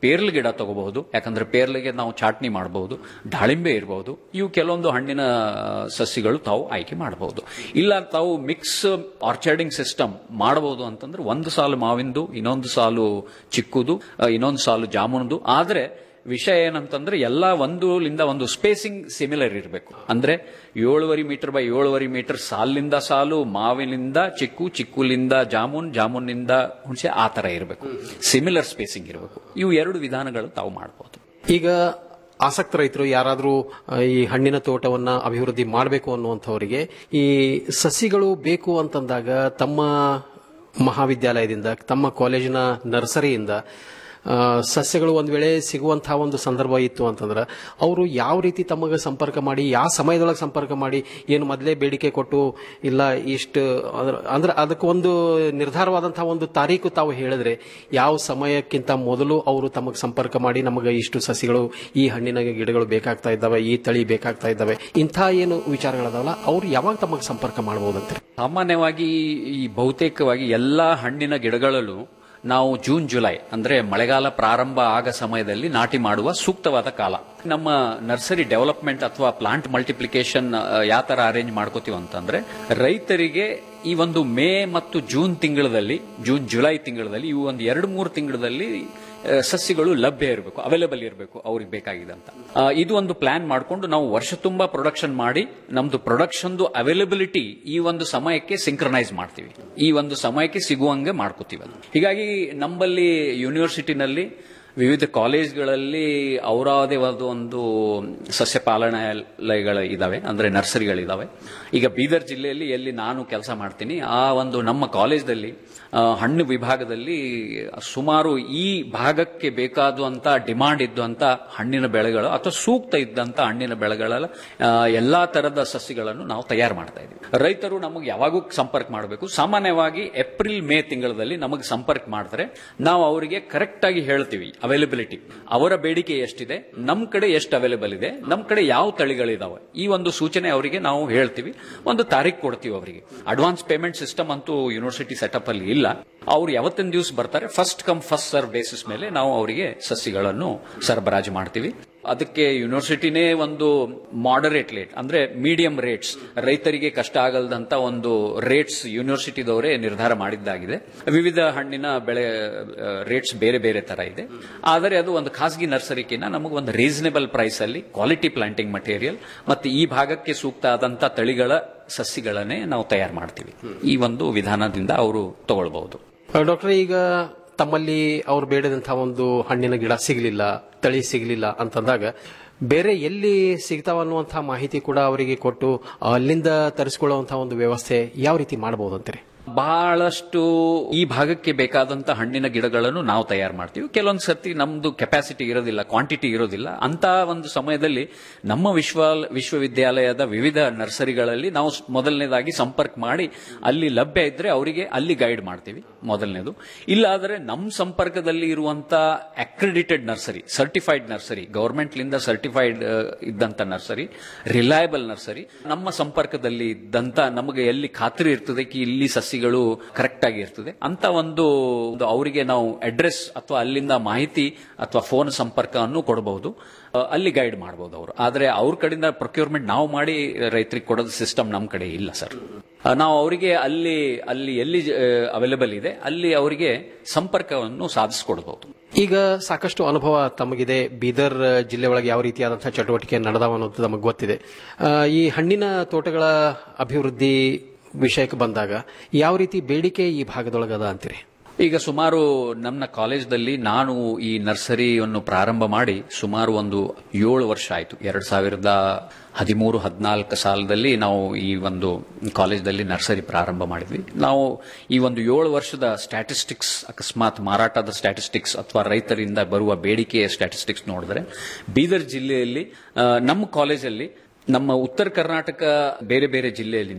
ಪೇರ್ಲ ಗಿಡ ತಗೋಬಹುದು ಯಾಕಂದ್ರೆ ಪೇರ್ಲಿಗೆ ನಾವು ಚಾಟ್ನಿ ಮಾಡಬಹುದು ದಾಳಿಂಬೆ ಇರಬಹುದು ಇವು ಕೆಲವೊಂದು ಹಣ್ಣಿನ ಸಸಿಗಳು ತಾವು ಆಯ್ಕೆ ಮಾಡಬಹುದು ಇಲ್ಲ ತಾವು ಮಿಕ್ಸ್ ಆರ್ಚರ್ಡಿಂಗ್ ಸಿಸ್ಟಮ್ ಮಾಡಬಹುದು ಅಂತಂದ್ರೆ ಒಂದು ಸಾಲು ಮಾವಿಂದು ಇನ್ನೊಂದು ಸಾಲು ಚಿಕ್ಕುದು ಆ, ಇನ್ನೊಂದು ಸಾಲು ಜಾಮೂನ್ದು ಆದ್ರೆ ವಿಷಯ ಏನಂತಂದ್ರೆ ಎಲ್ಲ ಒಂದು ಲಿಂದ ಒಂದು ಸ್ಪೇಸಿಂಗ್ ಸಿಮಿಲರ್ ಇರಬೇಕು ಅಂದ್ರೆ ಏಳುವರೆ ಮೀಟರ್ ಬೈ ಏಳುವರೆ ಮೀಟರ್ ಸಾಲಿನಿಂದ ಸಾಲು ಮಾವಿನಿಂದ ಚಿಕ್ಕು ಚಿಕ್ಕುಲಿಂದ ಜಾಮೂನ್ ಜಾಮೂನಿಂದ ಹುಣಸೆ ಆ ತರ ಇರಬೇಕು ಸಿಮಿಲರ್ ಸ್ಪೇಸಿಂಗ್ ಇರಬೇಕು ಇವು ಎರಡು ವಿಧಾನಗಳು ತಾವು ಮಾಡಬಹುದು ಈಗ ಆಸಕ್ತ ರೈತರು ಯಾರಾದರೂ ಈ ಹಣ್ಣಿನ ತೋಟವನ್ನ ಅಭಿವೃದ್ಧಿ ಮಾಡಬೇಕು ಅನ್ನುವಂಥವರಿಗೆ ಈ ಸಸಿಗಳು ಬೇಕು ಅಂತಂದಾಗ ತಮ್ಮ ಮಹಾವಿದ್ಯಾಲಯದಿಂದ ತಮ್ಮ ಕಾಲೇಜಿನ ನರ್ಸರಿಯಿಂದ ಆ, ಸಸ್ಯಗಳು ಒಂದ್ ವೇಳೆ ಸಿಗುವಂತಹ ಒಂದು ಸಂದರ್ಭ ಇತ್ತು ಅಂತಂದ್ರೆ ಅವರು ಯಾವ ರೀತಿ ತಮಗೆ ಸಂಪರ್ಕ ಮಾಡಿ ಯಾವ ಸಮಯದೊಳಗೆ ಸಂಪರ್ಕ ಮಾಡಿ ಏನು ಮೊದಲೇ ಬೇಡಿಕೆ ಕೊಟ್ಟು ಇಲ್ಲ ಇಷ್ಟು ಅದ್ರ- ಅಂದ್ರೆ ಅದಕ್ಕೆ ಒಂದು ನಿರ್ಧಾರವಾದಂತಹ ಒಂದು ತಾರೀಕು ತಾವು ಹೇಳಿದ್ರೆ ಯಾವ ಸಮಯಕ್ಕಿಂತ ಮೊದಲು ಅವರು ತಮಗೆ ಸಂಪರ್ಕ ಮಾಡಿ ನಮಗೆ ಇಷ್ಟು ಸಸಿಗಳು ಈ ಹಣ್ಣಿನ ಗಿಡಗಳು ಬೇಕಾಗ್ತಾ ಇದ್ದಾವೆ ಈ ತಳಿ ಬೇಕಾಗ್ತಾ ಇದ್ದಾವೆ ಇಂಥ ಏನು ವಿಚಾರಗಳದಾವಲ್ಲ ಅವ್ರು ಯಾವಾಗ ತಮಗೆ ಸಂಪರ್ಕ ಮಾಡಬಹುದಂತೆ ಸಾಮಾನ್ಯವಾಗಿ ಈ ಬಹುತೇಕವಾಗಿ ಎಲ್ಲಾ ಹಣ್ಣಿನ ಗಿಡಗಳಲ್ಲೂ ನಾವು ಜೂನ್ ಜುಲೈ ಅಂದ್ರೆ ಮಳೆಗಾಲ ಪ್ರಾರಂಭ ಆಗ ಸಮಯದಲ್ಲಿ ನಾಟಿ ಮಾಡುವ ಸೂಕ್ತವಾದ ಕಾಲ ನಮ್ಮ ನರ್ಸರಿ ಡೆವಲಪ್ಮೆಂಟ್ ಅಥವಾ ಪ್ಲಾಂಟ್ ಮಲ್ಟಿಪ್ಲಿಕೇಶನ್ ಯಾವ ತರ ಅರೇಂಜ್ ಮಾಡ್ಕೋತೀವಿ ಅಂತಂದ್ರೆ ರೈತರಿಗೆ ಈ ಒಂದು ಮೇ ಮತ್ತು ಜೂನ್ ತಿಂಗಳಲ್ಲಿ ಜೂನ್ ಜುಲೈ ತಿಂಗಳಲ್ಲಿ ಇವು ಒಂದು ಎರಡು ಮೂರು ತಿಂಗಳಲ್ಲಿ ಆ, ಸಸ್ಯಗಳು ಲಭ್ಯ ಇರಬೇಕು ಅವೈಲೇಬಲ್ ಇರಬೇಕು ಅವ್ರಿಗೆ ಬೇಕಾಗಿದಂತ ಆ, ಇದು ಒಂದು ಪ್ಲಾನ್ ಮಾಡಿಕೊಂಡು ನಾವು ವರ್ಷ ತುಂಬಾ ಪ್ರೊಡಕ್ಷನ್ ಮಾಡಿ ನಮ್ದು ಪ್ರೊಡಕ್ಷನ್ದು ಅವೈಲಬಿಲಿಟಿ ಈ ಒಂದು ಸಮಯಕ್ಕೆ ಸಿಂಕ್ರನೈಸ್ ಮಾಡ್ತೀವಿ ಈ ಒಂದು ಸಮಯಕ್ಕೆ ಸಿಗುವಂಗೆ ಮಾಡ್ಕೋತೀವಿ ಅದು ಹೀಗಾಗಿ ನಮ್ಮಲ್ಲಿ ಯೂನಿವರ್ಸಿಟಿನಲ್ಲಿ ವಿವಿಧ ಕಾಲೇಜ್ಗಳಲ್ಲಿ ಅವರದೇ ಒಂದು ಸಸ್ಯ ಪಾಲನಾಲಯಗಳು ಇದಾವೆ ಅಂದ್ರೆ ನರ್ಸರಿಗಳಿದಾವೆ ಈಗ ಬೀದರ್ ಜಿಲ್ಲೆಯಲ್ಲಿ ಎಲ್ಲಿ ನಾನು ಕೆಲಸ ಮಾಡ್ತೀನಿ ಆ ಒಂದು ನಮ್ಮ ಕಾಲೇಜ್ದಲ್ಲಿ ಆ, ಹಣ್ಣು ವಿಭಾಗದಲ್ಲಿ ಸುಮಾರು ಈ ಭಾಗಕ್ಕೆ ಬೇಕಾದಂತ ಡಿಮಾಂಡ್ ಇದ್ದಂತ ಹಣ್ಣಿನ ಬೆಳೆಗಳು ಅಥವಾ ಸೂಕ್ತ ಇದ್ದಂತ ಹಣ್ಣಿನ ಬೆಳೆಗಳ ಆ, ಎಲ್ಲಾ ತರದ ಸಸ್ಯಗಳನ್ನು ನಾವು ತಯಾರು ಮಾಡ್ತಾ ಇದ್ದೀವಿ ರೈತರು ನಮಗೆ ಯಾವಾಗೂ ಸಂಪರ್ಕ ಮಾಡಬೇಕು ಸಾಮಾನ್ಯವಾಗಿ ಏಪ್ರಿಲ್ ಮೇ ತಿಂಗಳಲ್ಲಿ ನಮಗೆ ಸಂಪರ್ಕ ಮಾಡಿದ್ರೆ ನಾವು ಅವರಿಗೆ ಕರೆಕ್ಟ್ ಆಗಿ ಹೇಳ್ತೀವಿ ಅವೈಲಬಿಲಿಟಿ ಅವರ ಬೇಡಿಕೆ ಎಷ್ಟಿದೆ ನಮ್ ಕಡೆ ಎಷ್ಟು ಅವೈಲೇಬಲ್ ಇದೆ ನಮ್ ಕಡೆ ಯಾವ ತಳಿಗಳಿದಾವೆ ಈ ಒಂದು ಸೂಚನೆ ಅವರಿಗೆ ನಾವು ಹೇಳ್ತೀವಿ ಒಂದು ತಾರೀಖು ಕೊಡ್ತೀವಿ ಅವರಿಗೆ ಅಡ್ವಾನ್ಸ್ ಪೇಮೆಂಟ್ ಸಿಸ್ಟಮ್ ಅಂತೂ ಯೂನಿವರ್ಸಿಟಿ ಸೆಟಪ್ ಅಲ್ಲಿ ಇಲ್ಲ ಅವ್ರು ಯಾವತ್ತಿನ ದಿವಸ ಬರ್ತಾರೆ first come first serve basis ಮೇಲೆ ನಾವು ಅವರಿಗೆ ಸಸಿಗಳನ್ನು ಸರಬರಾಜು ಮಾಡ್ತೀವಿ ಅದಕ್ಕೆ ಯೂನಿವರ್ಸಿಟಿನೇ ಒಂದು ಮಾಡರೇಟ್ ರೇಟ್ ಅಂದ್ರೆ ಮೀಡಿಯಂ ರೇಟ್ಸ್ ರೈತರಿಗೆ ಕಷ್ಟ ಆಗಲ್ದಂತ ಒಂದು ರೇಟ್ಸ್ ಯೂನಿವರ್ಸಿಟಿದವರೇ ನಿರ್ಧಾರ ಮಾಡಿದ್ದಾಗಿದೆ ವಿವಿಧ ಹಣ್ಣಿನ ಬೆಳೆ ರೇಟ್ಸ್ ಬೇರೆ ಬೇರೆ ತರ ಇದೆ ಆದರೆ ಅದು ಒಂದು ಖಾಸಗಿ ನರ್ಸರಿಕಿನ್ನ ನಮಗೆ ಒಂದು ರೀಸನೇಬಲ್ ಪ್ರೈಸ್ ಅಲ್ಲಿ ಕ್ವಾಲಿಟಿ ಪ್ಲಾಂಟಿಂಗ್ ಮಟೀರಿಯಲ್ ಮತ್ತೆ ಈ ಭಾಗಕ್ಕೆ ಸೂಕ್ತ ಆದಂತ ತಳಿಗಳ ಸಸಿಗಳನ್ನೇ ನಾವು ತಯಾರು ಮಾಡ್ತೀವಿ ಈ ಒಂದು ವಿಧಾನದಿಂದ ಅವರು ತಗೊಳ್ಬಹುದು ಡಾಕ್ಟರ್ ಈಗ ತಮ್ಮಲ್ಲಿ ಅವ್ರು ಬೇಡದಂತಹ ಒಂದು ಹಣ್ಣಿನ ಗಿಡ ಸಿಗಲಿಲ್ಲ ತಳಿ ಸಿಗಲಿಲ್ಲ ಅಂತಂದಾಗ ಬೇರೆ ಎಲ್ಲಿ ಸಿಗ್ತಾವ ಅನ್ನುವಂತಹ ಮಾಹಿತಿ ಕೂಡ ಅವರಿಗೆ ಕೊಟ್ಟು ಅಲ್ಲಿಂದ ತರಿಸಿಕೊಳ್ಳುವಂತಹ ಒಂದು ವ್ಯವಸ್ಥೆ ಯಾವ ರೀತಿ ಮಾಡಬಹುದು ಅಂತೀರಿ ಬಹಳಷ್ಟು ಈ ಭಾಗಕ್ಕೆ ಬೇಕಾದಂತ ಹಣ್ಣಿನ ಗಿಡಗಳನ್ನು ನಾವು ತಯಾರು ಮಾಡ್ತೀವಿ ಕೆಲವೊಂದು ಸರ್ತಿ ನಮ್ದು ಕೆಪಾಸಿಟಿ ಇರೋದಿಲ್ಲ ಕ್ವಾಂಟಿಟಿ ಇರೋದಿಲ್ಲ ಅಂತ ಒಂದು ಸಮಯದಲ್ಲಿ ನಮ್ಮ ವಿಶ್ವ ವಿಶ್ವವಿದ್ಯಾಲಯದ ವಿವಿಧ ನರ್ಸರಿಗಳಲ್ಲಿ ನಾವು ಸ್- ಮೊದಲನೇದಾಗಿ ಸಂಪರ್ಕ ಮಾಡಿ ಅಲ್ಲಿ ಲಭ್ಯ ಇದ್ರೆ ಅವರಿಗೆ ಅಲ್ಲಿ ಗೈಡ್ ಮಾಡ್ತೀವಿ ಮೊದಲನೇದು ಇಲ್ಲಾದರೆ ನಮ್ಮ ಸಂಪರ್ಕದಲ್ಲಿ ಇರುವಂತ accredited nursery certified nursery government ಲಿಂದ ಸರ್ಟಿಫೈಡ್ ಇದ್ದಂತ ನರ್ಸರಿ ರಿಲಯಬಲ್ ನರ್ಸರಿ ನಮ್ಮ ಸಂಪರ್ಕದಲ್ಲಿ ಇದ್ದಂತ ನಮಗೆ ಎಲ್ಲಿ ಖಾತ್ರಿ ಇರ್ತದೆ ಕಿ ಇಲ್ಲಿ ಸಸಿಗಳು ಕರೆಕ್ಟ್ ಆಗಿ ಇರ್ತದೆ ಅಂತ ಒಂದು ಒಂದು ಅವರಿಗೆ ನಾವು ಅಡ್ರೆಸ್ ಅಥವಾ ಅಲ್ಲಿಂದ ಮಾಹಿತಿ ಅಥವಾ ಫೋನ್ ಸಂಪರ್ಕವನ್ನು ಕೊಡಬಹುದು ಅ, ಅಲ್ಲಿ ಗೈಡ್ ಮಾಡಬಹುದು ಅವರು ಆದ್ರೆ ಅವ್ರ ಕಡೆಯಿಂದ ಪ್ರೊಕ್ಯೂರ್ಮೆಂಟ್ ನಾವು ಮಾಡಿ ರೈತರಿಗೆ ಕೊಡೋದು ಸಿಸ್ಟಮ್ ನಮ್ಮ ಕಡೆ ಇಲ್ಲ ಸರ್ ಆ, ನಾವು ಅವರಿಗೆ ಅಲ್ಲಿ ಅಲ್ಲಿ ಎಲ್ಲಿ ಅವೈಲೇಬಲ್ ಇದೆ ಅಲ್ಲಿ ಅವರಿಗೆ ಸಂಪರ್ಕವನ್ನು ಸಾಧಿಸಿಕೊಡಬಹುದು ಈಗ ಸಾಕಷ್ಟು ಅನುಭವ ತಮಗಿದೆ ಬೀದರ್ ಜಿಲ್ಲೆ ಒಳಗೆ ಯಾವ ರೀತಿಯಾದಂತಹ ಚಟುವಟಿಕೆ ನಡೆದಾವ ಅನ್ನೋದು ನಮಗೆ ಗೊತ್ತಿದೆ ಆ, ಈ ಹಣ್ಣಿನ ತೋಟಗಳ ಅಭಿವೃದ್ಧಿ ವಿಷಯಕ್ಕೆ ಬಂದಾಗ ಯಾವ ರೀತಿ ಬೇಡಿಕೆ ಈ ಭಾಗದೊಳಗದ ಅಂತೀರಿ ಈಗ ಸುಮಾರು ನನ್ನ ಕಾಲೇಜ್ದಲ್ಲಿ ನಾನು ಈ ನರ್ಸರಿಯನ್ನು ಪ್ರಾರಂಭ ಮಾಡಿ ಸುಮಾರು ಒಂದು ಏಳು ವರ್ಷ ಆಯಿತು ಎರಡ್ ಸಾವಿರದ ಹದಿಮೂರು ಹದಿನಾಲ್ಕು ಸಾಲದಲ್ಲಿ ನಾವು ಈ ಒಂದು ಕಾಲೇಜ್ದಲ್ಲಿ ನರ್ಸರಿ ಪ್ರಾರಂಭ ಮಾಡಿದ್ವಿ ನಾವು ಈ ಒಂದು ಏಳು ವರ್ಷದ ಸ್ಟ್ಯಾಟಿಸ್ಟಿಕ್ಸ್ ಅಕಸ್ಮಾತ್ ಮಾರಾಟದ ಸ್ಟ್ಯಾಟಿಸ್ಟಿಕ್ಸ್ ಅಥವಾ ರೈತರಿಂದ ಬರುವ ಬೇಡಿಕೆಯ ಸ್ಟ್ಯಾಟಿಸ್ಟಿಕ್ಸ್ ನೋಡಿದ್ರೆ ಬೀದರ್ ಜಿಲ್ಲೆಯಲ್ಲಿ ಆ, ನಮ್ಮ ಕಾಲೇಜಲ್ಲಿ ನಮ್ಮ ಉತ್ತರ ಕರ್ನಾಟಕ ಬೇರೆ ಬೇರೆ ಜಿಲ್ಲೆಯಲ್ಲಿಂದ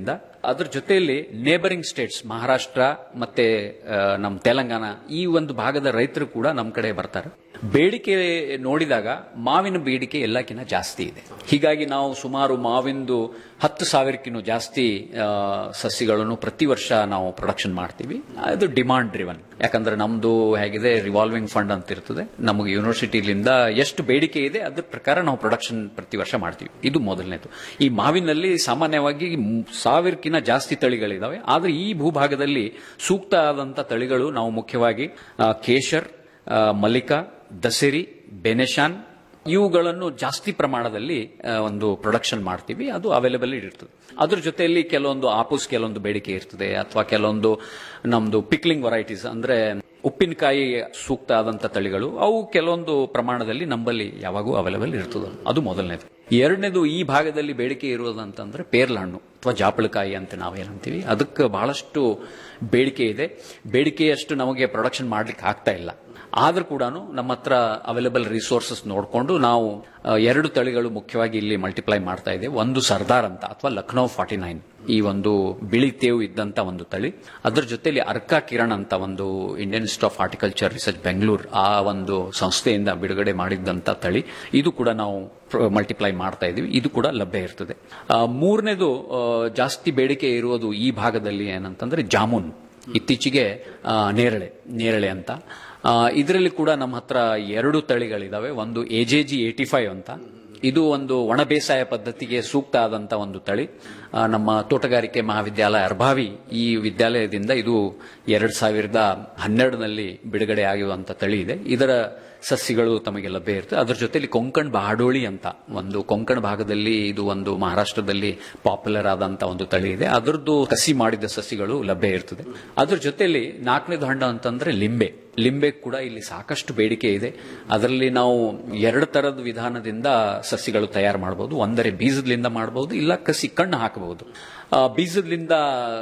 ಅದ್ರ ಜೊತೆಯಲ್ಲಿ ನೇಬರಿಂಗ್ ಸ್ಟೇಟ್ಸ್ ಮಹಾರಾಷ್ಟ್ರ ಮತ್ತೆ ಆ, ನಮ್ಮ ತೆಲಂಗಾಣ ಈ ಒಂದು ಭಾಗದ ರೈತರು ಕೂಡ ನಮ್ಮ ಕಡೆ ಬರ್ತಾರೆ ಬೇಡಿಕೆ ನೋಡಿದಾಗ ಮಾವಿನ ಬೇಡಿಕೆ ಎಲ್ಲಕ್ಕಿಂತ ಜಾಸ್ತಿ ಇದೆ ಹೀಗಾಗಿ ನಾವು ಸುಮಾರು ಮಾವಿಂದು ಹತ್ತು ಸಾವಿರಕ್ಕಿಂತ ಜಾಸ್ತಿ ಆ, ಸಸಿಗಳನ್ನು ಪ್ರತಿ ವರ್ಷ ನಾವು ಪ್ರೊಡಕ್ಷನ್ ಮಾಡ್ತೀವಿ ಅದು ಡಿಮಾಂಡ್ ಡ್ರಿವನ್ ಯಾಕಂದ್ರೆ ನಮ್ದು ಹೇಗಿದೆ ರಿವಾಲ್ವಿಂಗ್ ಫಂಡ್ ಅಂತ ಇರ್ತದೆ ನಮಗೆ ಯೂನಿವರ್ಸಿಟಿಲಿಂದ ಎಷ್ಟು ಬೇಡಿಕೆ ಇದೆ ಅದ್ರ ಪ್ರಕಾರ ನಾವು ಪ್ರೊಡಕ್ಷನ್ ಪ್ರತಿ ವರ್ಷ ಮಾಡ್ತೀವಿ ಇದು ಮೊದಲನೇದು ಈ ಮಾವಿನಲ್ಲಿ ಸಾಮಾನ್ಯವಾಗಿ ಮ್- ಸಾವಿರಕ್ಕಿಂತ ಜಾಸ್ತಿ ತಳಿಗಳಿದಾವೆ ಆದ್ರೆ ಈ ಭೂಭಾಗದಲ್ಲಿ ಸೂಕ್ತ ಆದಂತ ತಳಿಗಳು ನಾವು ಮುಖ್ಯವಾಗಿ ಆ, ಕೇಶರ್ ಆ, ಮಲ್ಲಿಕಾ ದಸರಿ ಬೆನೆಶಾನ್ ಇವುಗಳನ್ನು ಜಾಸ್ತಿ ಪ್ರಮಾಣದಲ್ಲಿ ಆ, ಒಂದು ಪ್ರೊಡಕ್ಷನ್ ಮಾಡ್ತೀವಿ ಅದು ಅವೈಲೇಬಲ್ ಇರ್ತದೆ ಅದ್ರ ಜೊತೆಯಲ್ಲಿ ಕೆಲವೊಂದು ಆಪೂಸ್ ಕೆಲವೊಂದು ಬೇಡಿಕೆ ಇರ್ತದೆ ಅಥವಾ ಕೆಲವೊಂದು ನಮ್ದು ಪಿಕ್ಲಿಂಗ್ ವೆರೈಟೀಸ್ ಅಂದ್ರೆ ಉಪ್ಪಿನಕಾಯಿ ಸೂಕ್ತ ಆದಂತ ತಳಿಗಳು ಅವು ಕೆಲವೊಂದು ಪ್ರಮಾಣದಲ್ಲಿ ನಮ್ಮಲ್ಲಿ ಯಾವಾಗೂ ಅವೈಲೇಬಲ್ ಇರ್ತದೆ ಅದು ಮೊದಲನೇದು ಎರಡನೇದು ಈ ಭಾಗದಲ್ಲಿ ಬೇಡಿಕೆ ಇರುವುದಂತಂದ್ರೆ ಪೇರ್ಲ ಹಣ್ಣು ಅಥವಾ ಜಾಪಳಕಾಯಿ ಅಂತ ನಾವೇನಂತೀವಿ ಅದಕ್ಕೆ ಬಹಳಷ್ಟು ಬೇಡಿಕೆ ಇದೆ ಬೇಡಿಕೆಯಷ್ಟು ನಮಗೆ ಪ್ರೊಡಕ್ಷನ್ ಮಾಡ್ಲಿಕ್ಕೆ ಆಗ್ತಾ ಇಲ್ಲ ಆದ್ರೂ ಕೂಡ ನಮ್ಮ ಹತ್ರ ಅವೈಲೇಬಲ್ ರಿಸೋರ್ಸಸ್ ನೋಡಿಕೊಂಡು ನಾವು ಆ, ಎರಡು ತಳಿಗಳು ಮುಖ್ಯವಾಗಿ ಇಲ್ಲಿ ಮಲ್ಟಿಪ್ಲೈ ಮಾಡ್ತಾ ಇದ್ದೇವೆ ಒಂದು ಸರ್ದಾರ್ ಅಂತ ಅಥವಾ ಲಕ್ನೋ ಫಾರ್ಟಿ ನೈನ್ ಈ ಒಂದು ಬಿಳಿ ತೇವು ಇದ್ದಂತ ಒಂದು ತಳಿ ಅದ್ರ ಜೊತೆಲಿ ಅರ್ಕಾ ಕಿರಣ್ ಅಂತ ಒಂದು Indian institute of horticulture research Bengaluru ಆ ಒಂದು ಸಂಸ್ಥೆಯಿಂದ ಬಿಡುಗಡೆ ಮಾಡಿದ್ದಂತ ತಳಿ ಇದು ಕೂಡ ನಾವು ಮಲ್ಟಿಪ್ಲೈ ಮಾಡ್ತಾ ಇದೀವಿ ಇದು ಕೂಡ ಲಭ್ಯ ಇರ್ತದೆ ಆ, ಮೂರನೇದು ಆ, ಜಾಸ್ತಿ ಬೇಡಿಕೆ ಇರುವುದು ಈ ಭಾಗದಲ್ಲಿ ಏನಂತಂದ್ರೆ ಜಾಮೂನ್ ಇತ್ತೀಚೆಗೆ ಆ, ನೇರಳೆ ನೇರಳೆ ಅಂತ ಇದರಲ್ಲಿ ಕೂಡ ನಮ್ಮ ಹತ್ರ ಎರಡು ತಳಿಗಳಿದಾವೆ ಒಂದು ಎಜೆಜಿ ಏಟಿ ಫೈವ್ ಅಂತ ಇದು ಒಂದು ಒಣ ಬೇಸಾಯ ಪದ್ಧತಿಗೆ ಸೂಕ್ತ ಆದಂತ ಒಂದು ತಳಿ ಆ, ನಮ್ಮ ತೋಟಗಾರಿಕೆ ಮಹಾವಿದ್ಯಾಲಯ ಅರ್ಭಾವಿ ಈ ವಿದ್ಯಾಲಯದಿಂದ ಇದು ಎರಡ್ ಸಾವಿರದ ಹನ್ನೆರಡನಲ್ಲಿ ಬಿಡುಗಡೆ ಆಗಿರುವಂತ ತಳಿ ಇದೆ ಇದರ ಸಸ್ಯಗಳು ತಮಗೆ ಲಭ್ಯ ಇರ್ತದೆ ಅದ್ರ ಜೊತೆಲಿ ಕೊಂಕಣ್ ಬಾಡೋಳಿ ಅಂತ ಒಂದು ಕೊಂಕಣ್ ಭಾಗದಲ್ಲಿ ಇದು ಒಂದು ಮಹಾರಾಷ್ಟ್ರದಲ್ಲಿ ಪಾಪ್ಯುಲರ್ ಆದಂತ ಒಂದು ತಳಿ ಇದೆ ಅದರದ್ದು ಕಸಿ ಮಾಡಿದ ಸಸಿಗಳು ಲಭ್ಯ ಇರ್ತದೆ ಅದ್ರ ಜೊತೆಲಿ ನಾಲ್ಕನೇದು ಹಣ್ಣು ಅಂತಂದ್ರೆ ಲಿಂಬೆ ಲಿಂಬೆ ಕೂಡ ಇಲ್ಲಿ ಸಾಕಷ್ಟು ಬೇಡಿಕೆ ಇದೆ ಅದರಲ್ಲಿ ನಾವು ಎರಡು ತರದ ವಿಧಾನದಿಂದ ಸಸಿಗಳು ತಯಾರು ಮಾಡಬಹುದು ಒಂದರೆ ಬೀಜದಿಂದ ಮಾಡಬಹುದು ಇಲ್ಲ ಕಸಿ ಕಣ್ಣು ಹಾಕಬಹುದು ಆ, ಬೀಜದಿಂದ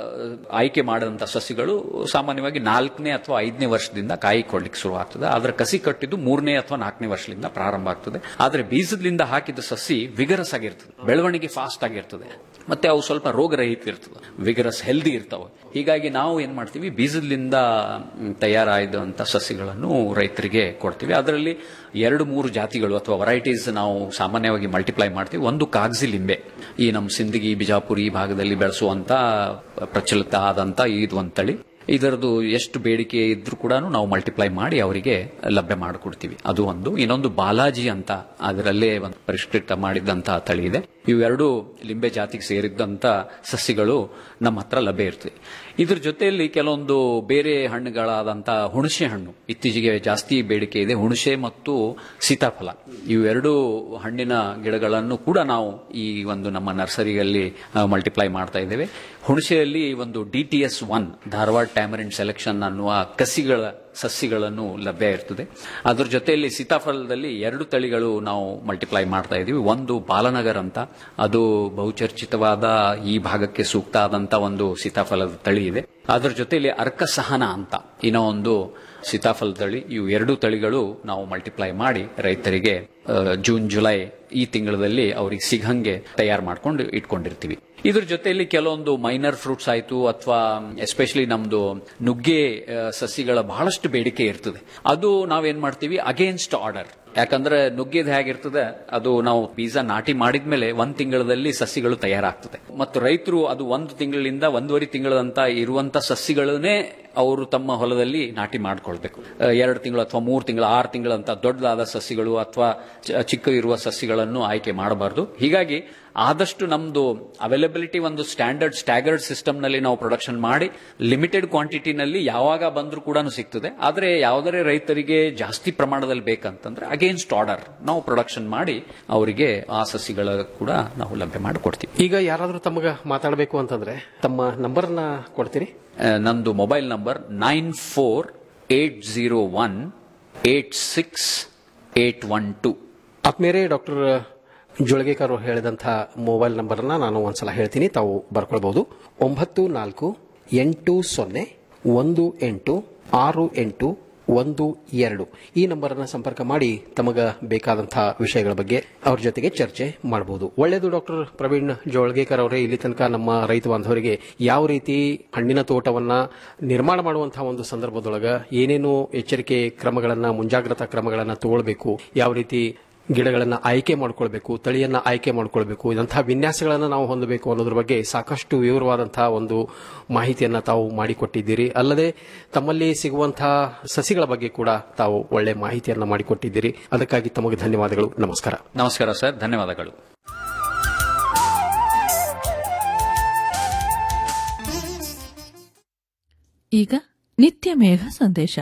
ಆಯ್ಕೆ ಮಾಡಿದಂತ ಸಸಿಗಳು ಸಾಮಾನ್ಯವಾಗಿ ನಾಲ್ಕನೇ ಅಥವಾ ಐದನೇ ವರ್ಷದಿಂದ ಕಾಯಿ ಕೊಡ್ಲಿಕ್ಕೆ ಶುರು ಆಗ್ತದೆ ಆದ್ರೆ ಕಸಿ ಕಟ್ಟಿದ್ದು ಮೂರನೇ ಅಥವಾ ನಾಲ್ಕನೇ ವರ್ಷದಿಂದ ಪ್ರಾರಂಭ ಆಗ್ತದೆ ಆದ್ರೆ ಬೀಜದಿಂದ ಹಾಕಿದ ಸಸಿ ವಿಗರಸ್ ಆಗಿರ್ತದೆ ಬೆಳವಣಿಗೆ ಫಾಸ್ಟ್ ಆಗಿರ್ತದೆ ಮತ್ತೆ ಅವು ಸ್ವಲ್ಪ ರೋಗರಹಿತ ಇರ್ತದೆ ವಿಗರಸ್ ಹೆಲ್ದಿ ಇರ್ತಾವೆ ಹೀಗಾಗಿ ನಾವು ಏನ್ ಮಾಡ್ತೀವಿ ಬೀಜದಿಂದ ಮ್, ತಯಾರಾದಂತ ಸಸಿಗಳನ್ನು ರೈತರಿಗೆ ಕೊಡ್ತೀವಿ ಅದರಲ್ಲಿ ಎರಡು ಮೂರು ಜಾತಿಗಳು ಅಥವಾ ವೆರೈಟೀಸ್ ನಾವು ಸಾಮಾನ್ಯವಾಗಿ ಮಲ್ಟಿಪ್ಲೈ ಮಾಡ್ತೀವಿ ಒಂದು ಕಾಗಜಿ ಲಿಂಬೆ ಈ ನಮ್ಮ ಸಿಂದಗಿ ಬಿಜಾಪುರ ಈ ಭಾಗದಲ್ಲಿ ಬೆಳೆಸುವಂತ ಪ್ರಚಲಿತ ಆದಂತ ಇದು ಒಂದು ತಳಿ ಇದರದು ಎಷ್ಟು ಬೇಡಿಕೆ ಇದ್ರೂ ಕೂಡ ನಾವು ಮಲ್ಟಿಪ್ಲೈ ಮಾಡಿ ಅವರಿಗೆ ಲಭ್ಯ ಮಾಡಿಕೊಡ್ತೀವಿ ಅದು ಒಂದು ಇನ್ನೊಂದು ಬಾಲಾಜಿ ಅಂತ ಅದರಲ್ಲೇ ಒಂದು ಪರಿಷ್ಕೃತ ಮಾಡಿದಂತಹ ತಳಿ ಇದೆ ಇವೆರಡು ಲಿಂಬೆ ಜಾತಿಗೆ ಸೇರಿದಂತ ಸಸ್ಯಗಳು ನಮ್ಮ ಹತ್ರ ಲಭ್ಯ ಇರ್ತದೆ ಇದ್ರ ಜೊತೆಯಲ್ಲಿ ಕೆಲವೊಂದು ಬೇರೆ ಹಣ್ಣುಗಳಾದಂತ ಹುಣಸೆ ಹಣ್ಣು ಇತ್ತೀಚೆಗೆ ಜಾಸ್ತಿ ಬೇಡಿಕೆ ಇದೆ ಹುಣಸೆ ಮತ್ತು ಸೀತಾಫಲ ಇವೆರಡು ಹಣ್ಣಿನ ಗಿಡಗಳನ್ನು ಕೂಡ ನಾವು ಈ ಒಂದು ನಮ್ಮ ನರ್ಸರಿಯಲ್ಲಿ ಮಲ್ಟಿಪ್ಲೈ ಮಾಡ್ತಾ ಇದ್ದೇವೆ ಹುಣಸೆಯಲ್ಲಿ ಒಂದು D T S one Dharwad tamarind selection ಅನ್ನುವ ಕಸಿಗಳ ಸಸ್ಯಗಳನ್ನು ಲಭ್ಯ ಇರ್ತದೆ ಅದ್ರ ಜೊತೆಯಲ್ಲಿ ಸೀತಾಫಲದಲ್ಲಿ ಎರಡು ತಳಿಗಳು ನಾವು ಮಲ್ಟಿಪ್ಲೈ ಮಾಡ್ತಾ ಇದೀವಿ ಒಂದು ಬಾಲನಗರ್ ಅಂತ ಅದು ಬಹುಚರ್ಚಿತವಾದ ಈ ಭಾಗಕ್ಕೆ ಸೂಕ್ತ ಆದಂತ ಒಂದು ಸೀತಾಫಲದ ತಳಿ ಇದೆ ಅದ್ರ ಜೊತೆಯಲ್ಲಿ ಅರ್ಕ ಸಹನ ಅಂತ ಇನ್ನೂ ಒಂದು ಸೀತಾಫಲ ತಳಿ ಇವು ಎರಡು ತಳಿಗಳು ನಾವು ಮಲ್ಟಿಪ್ಲೈ ಮಾಡಿ ರೈತರಿಗೆ ಆ, ಜೂನ್ ಜುಲೈ ಈ ತಿಂಗಳಲ್ಲಿ ಅವ್ರಿಗೆ ಸಿಗಂಗೆ ತಯಾರು ಮಾಡ್ಕೊಂಡು ಇಟ್ಕೊಂಡಿರ್ತೀವಿ ಇದ್ರ ಜೊತೆಯಲ್ಲಿ ಕೆಲವೊಂದು ಮೈನರ್ ಫ್ರೂಟ್ಸ್ ಆಯ್ತು ಅಥವಾ ಎಸ್ಪೆಷಲಿ ನಮ್ದು ನುಗ್ಗೆ ಆ, ಸಸಿಗಳ ಬಹಳಷ್ಟು ಬೇಡಿಕೆ ಇರ್ತದೆ ಅದು ನಾವೇನ್ ಮಾಡ್ತೀವಿ ಅಗೇನ್ಸ್ಟ್ ಆರ್ಡರ್ ಯಾಕಂದ್ರೆ ನುಗ್ಗೆದ್ ಹೇಗಿರ್ತದೆ ಅದು ನಾವು ಬೀಜ ನಾಟಿ ಮಾಡಿದ್ಮೇಲೆ ಒಂದ್ ತಿಂಗಳಲ್ಲಿ ಸಸಿಗಳು ತಯಾರಾಗ್ತದೆ ಮತ್ತು ರೈತರು ಅದು ಒಂದು ತಿಂಗಳಿಂದ ಒಂದೂವರೆ ತಿಂಗಳಂತ ಇರುವಂತ ಸಸಿಗಳನ್ನೇ ಅವರು ತಮ್ಮ ಹೊಲದಲ್ಲಿ ನಾಟಿ ಮಾಡ್ಕೊಳ್ಬೇಕು ಆ, ಎರಡು ತಿಂಗಳು ಅಥವಾ ಮೂರು ತಿಂಗಳು ಆರು ತಿಂಗಳಂತ ದೊಡ್ಡದಾದ ಸಸಿಗಳು ಅಥವಾ ಚ- ಚಿಕ್ಕ ಇರುವ ಸಸಿಗಳನ್ನು ಆಯ್ಕೆ ಮಾಡಬಾರದು ಹೀಗಾಗಿ ಆದಷ್ಟು ನಮ್ದು ಅವೈಲಬಿಲಿಟಿ ಒಂದು ಸ್ಟ್ಯಾಂಡರ್ಡ್ ಸ್ಟ್ಯಾಗರ್ಡ್ ಸಿಸ್ಟಮ್ ನಲ್ಲಿ ನಾವು ಪ್ರೊಡಕ್ಷನ್ ಮಾಡಿ ಲಿಮಿಟೆಡ್ ಕ್ವಾಂಟಿಟಿನಲ್ಲಿ ಯಾವಾಗ ಬಂದ್ರೂ ಕೂಡ ಸಿಗ್ತದೆ ಆದ್ರೆ ಯಾವುದೇ ರೈತರಿಗೆ ಜಾಸ್ತಿ ಪ್ರಮಾಣದಲ್ಲಿ ಬೇಕಂತಂದ್ರೆ ಅಗೇನ್ಸ್ಟ್ ಆರ್ಡರ್ ನಾವು ಪ್ರೊಡಕ್ಷನ್ ಮಾಡಿ ಅವರಿಗೆ ಆ ಸಸಿಗಳ ಕೂಡ ನಾವು ಲಭ್ಯ ಮಾಡಿಕೊಡ್ತೀವಿ ಈಗ ಯಾರಾದ್ರೂ ತಮಗ ಮಾತಾಡಬೇಕು ಅಂತಂದ್ರೆ ತಮ್ಮ ನಂಬರ್ನ ಕೊಡ್ತೀರಿ ಆ, ನಂದು mobile number nine four eight zero one eight six eight one two ಆತ್ಮೇರೆ ಡಾಕ್ಟರ್ ಜೋಳಗೇಕರ್ ಅವರು ಹೇಳಿದಂತಹ ಮೊಬೈಲ್ ನಂಬರ್ನ ನಾನು ಒಂದ್ಸಲ ಹೇಳ್ತೀನಿ ತಾವು ಬರ್ಕೊಳ್ಬಹುದು ಒಂಬತ್ತು ನಾಲ್ಕು ಎಂಟು ಸೊನ್ನೆ ಒಂದು ಎಂಟು ಆರು ಎಂಟು ಒಂದು ಎರಡು ಈ ನಂಬರ್ ಅನ್ನ ಸಂಪರ್ಕ ಮಾಡಿ ತಮಗ ಬೇಕಾದಂತಹ ವಿಷಯಗಳ ಬಗ್ಗೆ ಅವ್ರ ಜೊತೆಗೆ ಚರ್ಚೆ ಮಾಡಬಹುದು ಒಳ್ಳೆಯದು ಡಾಕ್ಟರ್ ಪ್ರವೀಣ್ ಜೋಳ್ಗೇಕರ್ ಅವರೇ ಇಲ್ಲಿ ತನಕ ನಮ್ಮ ರೈತ ಬಾಂಧವರಿಗೆ ಯಾವ ರೀತಿ ಹಣ್ಣಿನ ತೋಟವನ್ನ ನಿರ್ಮಾಣ ಮಾಡುವಂತಹ ಒಂದು ಸಂದರ್ಭದೊಳಗ ಏನೇನು ಎಚ್ಚರಿಕೆ ಕ್ರಮಗಳನ್ನ ಮುಂಜಾಗ್ರತಾ ಕ್ರಮಗಳನ್ನ ತಗೊಳ್ಬೇಕು ಯಾವ ರೀತಿ ಗಿಡಗಳನ್ನ ಆಯ್ಕೆ ಮಾಡ್ಕೊಳ್ಬೇಕು ತಳಿಯನ್ನ ಆಯ್ಕೆ ಮಾಡ್ಕೊಳ್ಬೇಕು ಇದಂತಹ ವಿನ್ಯಾಸಗಳನ್ನ ನಾವು ಹೊಂದಬೇಕು ಅನ್ನೋದ್ರ ಬಗ್ಗೆ ಸಾಕಷ್ಟು ವಿವರವಾದಂತಹ ಒಂದು ಮಾಹಿತಿಯನ್ನ ತಾವು ಮಾಡಿಕೊಟ್ಟಿದ್ದೀರಿ ಅಲ್ಲದೆ ತಮ್ಮಲ್ಲಿ ಸಿಗುವಂತಹ ಸಸಿಗಳ ಬಗ್ಗೆ ಕೂಡ ತಾವು ಒಳ್ಳೆ ಮಾಹಿತಿಯನ್ನ ಮಾಡಿಕೊಟ್ಟಿದ್ದೀರಿ ಅದಕ್ಕಾಗಿ ತಮಗೆ ಧನ್ಯವಾದಗಳು ನಮಸ್ಕಾರ ನಮಸ್ಕಾರ ಸರ್ ಧನ್ಯವಾದಗಳು ಈಗ ನಿತ್ಯ ಮೇಘ ಸಂದೇಶ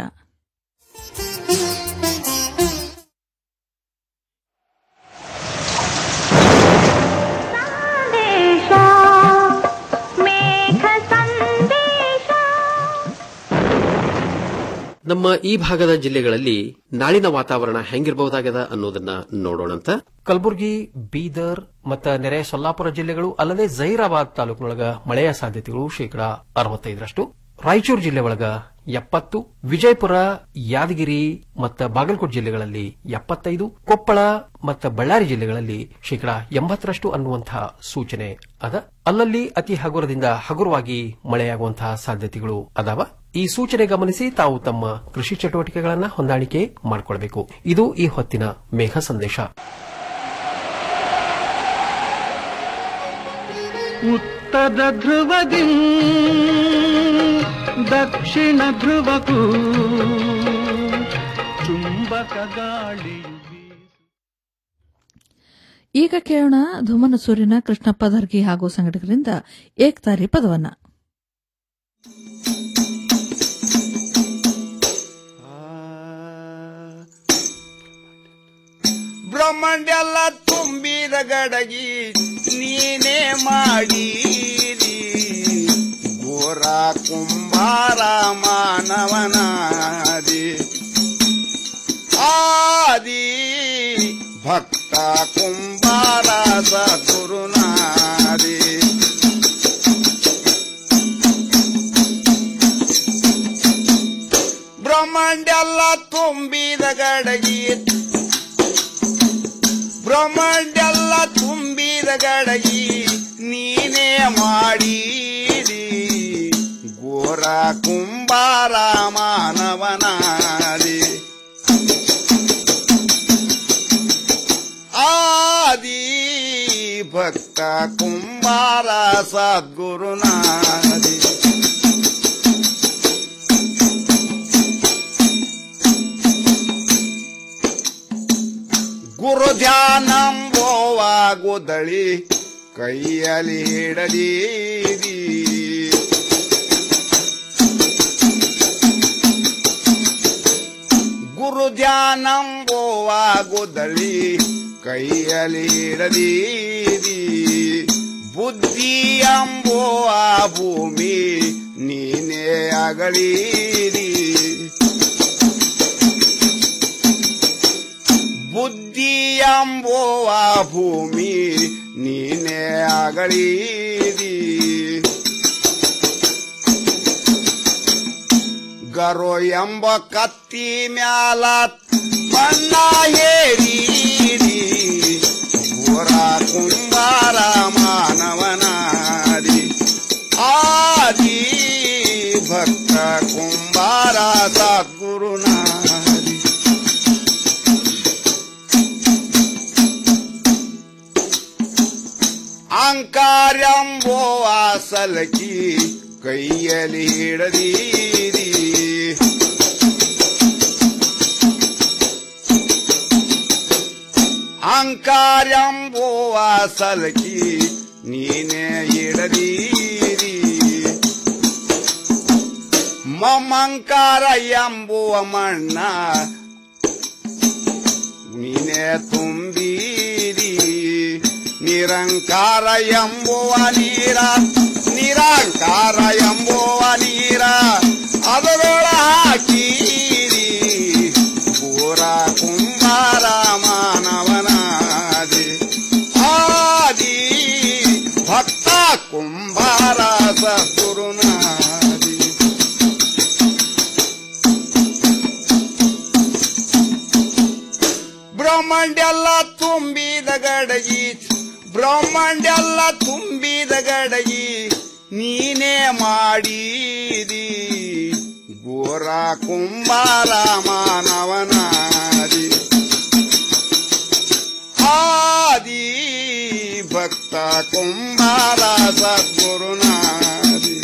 ನಮ್ಮ ಈ ಭಾಗದ ಜಿಲ್ಲೆಗಳಲ್ಲಿ ನಾಳಿನ ವಾತಾವರಣ ಹೆಂಗಿರಬಹುದಾಗದ ಅನ್ನೋದನ್ನ ನೋಡೋಣಂತ ಕಲಬುರಗಿ ಬೀದರ್ ಮತ್ತು ನೆರೆ ಸೊಲ್ಲಾಪುರ ಜಿಲ್ಲೆಗಳು ಅಲ್ಲದೆ ಜೈರಾಬಾದ್ ತಾಲೂಕಿನೊಳಗ ಮಳೆಯ ಸಾಧ್ಯತೆಗಳು ಶೇಕಡಾ ಅರವತ್ತೈದರಷ್ಟು ರಾಯಚೂರು ಜಿಲ್ಲೆ ಒಳಗ ಎಪ್ಪತ್ತು ವಿಜಯಪುರ ಯಾದಗಿರಿ ಮತ್ತು ಬಾಗಲಕೋಟೆ ಜಿಲ್ಲೆಗಳಲ್ಲಿ ಎಪ್ಪತ್ತೈದು ಕೊಪ್ಪಳ ಮತ್ತು ಬಳ್ಳಾರಿ ಜಿಲ್ಲೆಗಳಲ್ಲಿ ಶೇಕಡಾ ಎಂಬತ್ತರಷ್ಟು ಅನ್ನುವಂತಹ ಸೂಚನೆ ಅದ ಅಲ್ಲಲ್ಲಿ ಅತಿ ಹಗುರದಿಂದ ಹಗುರವಾಗಿ ಮಳೆಯಾಗುವಂತಹ ಸಾಧ್ಯತೆಗಳು ಅದಾವ ಈ ಸೂಚನೆ ಗಮನಿಸಿ ತಾವು ತಮ್ಮ ಕೃಷಿ ಚಟುವಟಿಕೆಗಳನ್ನ ಹೊಂದಾಣಿಕೆ ಮಾಡಿಕೊಳ್ಬೇಕು ಇದು ಈ ಹೊತ್ತಿನ ಮೇಘ ಸಂದೇಶ ಉತ್ತರ ಧ್ರುವದಿ ದಕ್ಷಿಣ ಧ್ರುವಕ್ಕೂ ಚುಂಬಕ ಗಾಳಿಯು ಈಗ ಕೇಳೋಣ ಧುಮನ ಸೂರ್ಯನ ಕೃಷ್ಣಪ್ಪ ದರ್ಗಿ ಹಾಗೂ ಸಂಘಟಕರಿಂದ ಏಕ್ತಾರಿ ಪದವನ್ನ ಬ್ರಹ್ಮಾಂಡೆಲ್ಲ ತುಂಬಿದ ಗಡಗಿ ನೀನೇ ಮಾಡೀರಿ ಘೋರ ಕುಂಬಾರ ಮಾನವನಾದಿ ಆದಿ ಭಕ್ತ ಕುಂಬಾರ ಸದ್ಗುರುನಾದಿ ಬ್ರಹ್ಮಾಂಡೆಲ್ಲ ತುಂಬಿದ ಗಡಗಿ ಬ್ರಹ್ಮಾಂಡೆಲ್ಲ ತುಂಬಿದ ಗಡಗಿ ನೀನೇ ಮಾಡೀರಿ ಘೋರ ಕುಂಬಾರ ಮಾನವನಾದಿ ಆದಿ ಭಕ್ತ ಕುಂಬಾರ ಸದ್ಗುರುನಾದಿ ಗುರು ಧ್ಯಾನಂಬೋವಾಗುದಳಿ ಕೈಯಲ್ಲಿ ಹಿಡದೀರಿ ಗುರು ಧ್ಯಾನಂಬೋವಾಗುದಳಿ ಕೈಯಲ್ಲಿ ಹಿಡದೀರಿ ಬುದ್ಧಿ ಎಂಬೋ ಆ ಭೂಮಿ ನೀನೇ ಅಗಳೀರಿ ಬುದ್ಧಿ ಎಂಬುವ ಭೂಮಿ ನೀನೇ ಅಗಳೀರಿ ಗರೋ ಎಂಬ ಕತ್ತಿ ಮ್ಯಾಲ ಬಣ್ಣ ಹೇರೀರಿ ಘೋರ ಕುಂಬಾರ ಮಾನವನಾದಿ ಆದಿ ಭಕ್ತ ಕುಂಬಾರ ಸದ್ಗುರುನಾದಿ ಅಂಕಾರ್ಯಂಬೋ ಸಲಕಿ ಕೈಯಲ್ಲಿ ಹಿಡದೀರಿ ಅಂಕಾರ್ಯಂಬೋ ಸಲಕಿ ನೀನೇ ಹಿಡದೀರಿ ಮಮಂಕಾರ ಎಂಬುವ ಮಣ್ಣ ನೀನೇ ತುಂಬೀರಿ ನಿರಂಕಾರ ಎಂಬುವ ನೀರ ನಿರಾಂಕಾರ ಎಂಬುವ ನೀರ ಅದರೊಳ ಹಾಕೀರಿ ಪೂರ ಕುಂಬಾರ ಮಾನವನಾದಿ ಆದಿ ಭಕ್ತ ಕುಂಬಾರ ಸದ್ಗುರುನಾದಿ ಬ್ರಹ್ಮಾಂಡೆಲ್ಲ ತುಂಬಿದ ಗಡಗಿ ಬ್ರಹ್ಮಾಂಡೆಲ್ಲ ತುಂಬಿದ ಗಡಗಿ ನೀನೇ ಮಾಡಿದಿ ಗೋರ ಕುಂಬಾರ ಮಾನವನಾದಿ ಆದಿ ಭಕ್ತ ಕುಂಬಾರ ಸದ್ಗುರುನಾದಿ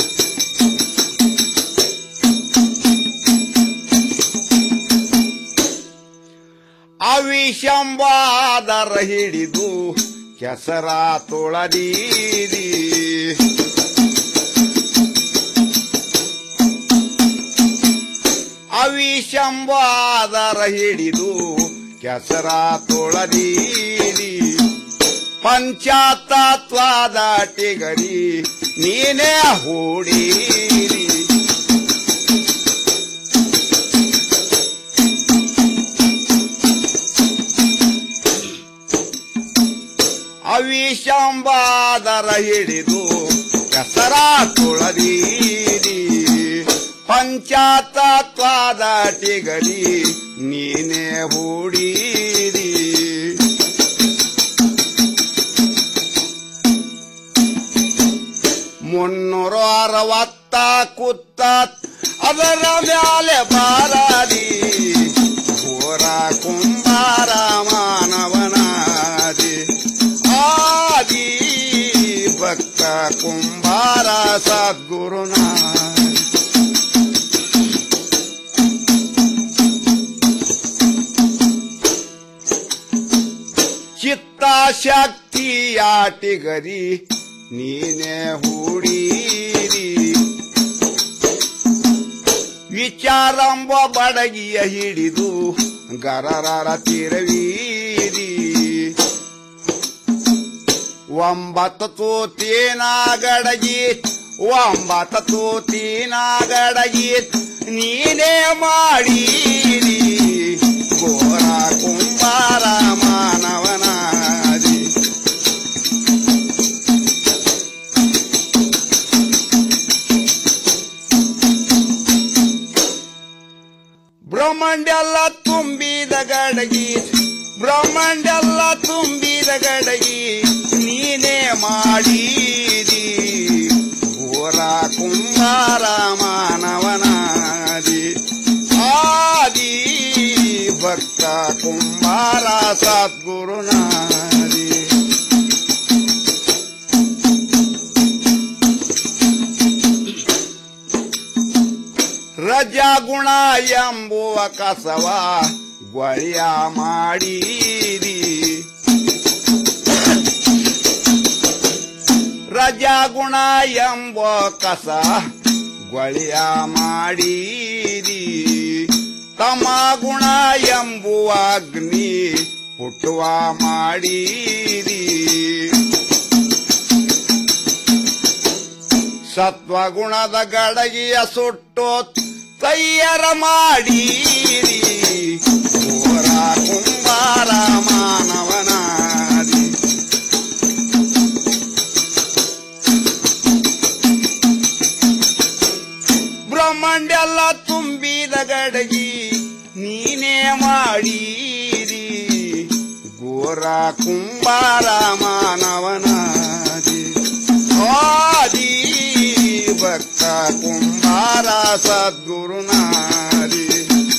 ಅವಿಷಂವಾದರ ಹಿಡಿದು ಕೆಸರ ತೊಳದೀರಿ ಅವಿಷಂವಾದರ ಹಿಡಿದು ಕೆಸರ ತೊಳದೀರಿ ಪಂಚಾತತ್ವದ ಟಿಗರಿ ನೀನೇ ಹೂಡೀರಿ ಅವಿಷಂಬಾದರ ಹಿಡಿದು ಕಸರ ತುಳದೀರಿ ಪಂಚಾತತ್ವದ ಟಿಗರಿ ನೀನೇ ಹೂಡೀರಿ ಮುನ್ನೂರು ಅರವತ್ತ ಕುತ್ತ ಅದರ ಮ್ಯಾಲೆ ಬಾರಾದಿ ಘೋರ ಕುಂಬಾರ ಮಾನವನಾದಿ ಆದಿ ಭಕ್ತ ಕುಂಬಾರ ಸದ್ಗುರುನಾದಿ ಚಿತ್ತ ಶಕ್ತಿಯಾಟಿಗರಿ ನೀನೇ ಹೂಡೀರಿ ವಿಚಾರಂಬ ಬಡಗಿಯ ಹಿಡಿದು ಗರರರ ತಿರವೀರಿ ಒಂಬತ್ತು ತೂತಿನ ಗಡಗಿ ಒಂಬತ್ತು ತೂತಿನ ಗಡಗಿ ನೀನೇ ಮಾಡೀರಿ ಘೋರ ಕುಂಬಾರ ಮಾನವನಾದಿ ಬ್ರಹ್ಮಾಂಡೆಲ್ಲ ತುಂಬಿದ ಗಡಗಿ ಬ್ರಹ್ಮಾಂಡೆಲ್ಲ ತುಂಬಿದ ಗಡಗಿ ನೀನೇ ಮಾಡೀರಿ ಘೋರ ಕುಂಬಾರ ಮಾನವನಾದಿ ಆದಿ ಭಕ್ತ ಕುಂಬಾರ ಸದ್ಗುರುನಾದಿ ರಜಗುಣ ಎಂಬುವ ಕಸವ ಗೊಳಿಯ ಮಾಡೀರಿ ರಜಗುಣ ಎಂಬ ಕಸ ಗೊಳಿಯ ಮಾಡೀರಿ ತಮ ಗುಣ ಎಂಬುವ ಅಗ್ನಿ ಹುಟ್ಟುವ ಮಾಡೀರಿ ಸತ್ವಗುಣದ ಗಡಗಿಯ ಸುಟ್ಟು ತಯ್ಯರ ಮಾಡೀರಿ ಘೋರ ಕುಂಬಾರ ಮಾನವನಾದಿ ಬ್ರಹ್ಮಾಂಡೆಲ್ಲ ತುಂಬಿದ ಗಡಗಿ ನೀನೇ ಮಾಡೀರಿ ಘೋರ ಕುಂಬಾರ ಮಾನವನಾದಿ ಆದಿ ಭಕ್ತ ಕುಂಬಾರ ಸದ್ಗುರುನಾದಿ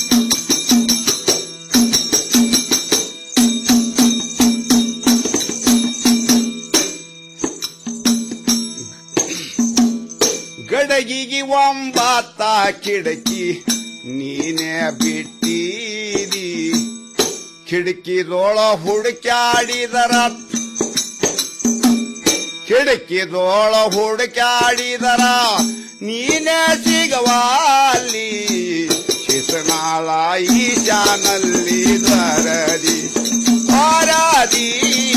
ಗಡಗಿಗೆ ಒಂಬತ್ತ ಕಿಡಕಿ ನೀನೇ ಬಿಟ್ಟೀರಿ ಕಿಡಕಿದೋಳ ಹುಡುಕ್ಯಾಡಿದರ ಕಿಡಕಿದೋಳ ಹುಡುಕ್ಯಾಡಿದರ ನೀನೇ ಸಿಗವಾಲಿ ಶಿಸನಾಳ ಈಶಾನಲ್ಲಿ ದ್ವರದಿ ಆರಾದಿ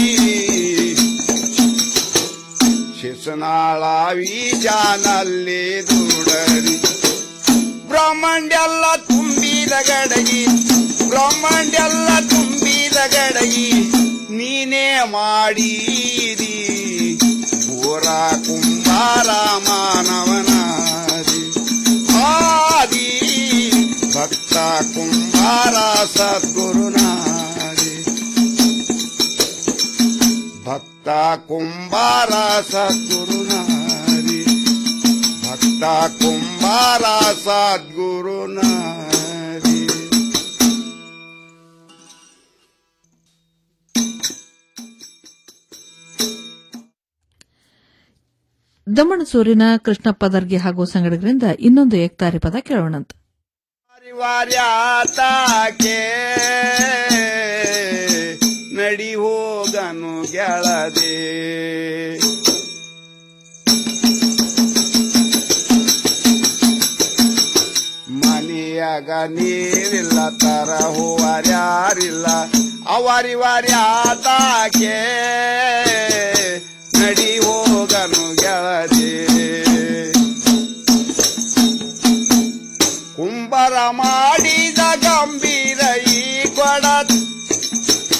ಶಿಸನಾಳ ಈಶಾನಲ್ಲಿ ದುಡರಿ ಬ್ರಹ್ಮಾಂಡೆಲ್ಲ ತುಂಬಿದ ಗಡಗಿ ಬ್ರಹ್ಮಾಂಡೆಲ್ಲ ತುಂಬಿದ ಗಡಗಿ ನೀನೇ ಮಾಡೀರಿ ಘೋರ ಕುಂಬಾರ ಮಾನವನಾದಿ ಆದಿ ಭಕ್ತ ಕುಂಬಾರ ಸದ್ಗುರುನಾದಿ ಕುಂಬಾರ ಸದ್ಗುರುನಾರಿ ಭಕ್ತ ಕುಂಬಾರ ಸದ್ಗುರುನಾರಿ ದಮಣಸೂರಿನ ಕೃಷ್ಣಪ್ಪ ದರ್ಗೆ ಹಾಗೂ ಸಂಗಡಿಗರಿಂದ ಇನ್ನೊಂದು ಏಕ್ತಾರಿ ಪದ ಕೇಳೋಣಂತ ವಾರ್ಯಾತಾಕೆ ನಡಿ ಹೋಗನು ಗೆಳದೆ ಮನೆಯಾಗ ನೀರಿಲ್ಲ ತರ ಹೂವಾರ್ಯಾರಿಲ್ಲ ಅವರಿ ವಾರ್ಯಾತಾಕೆ ನಡಿ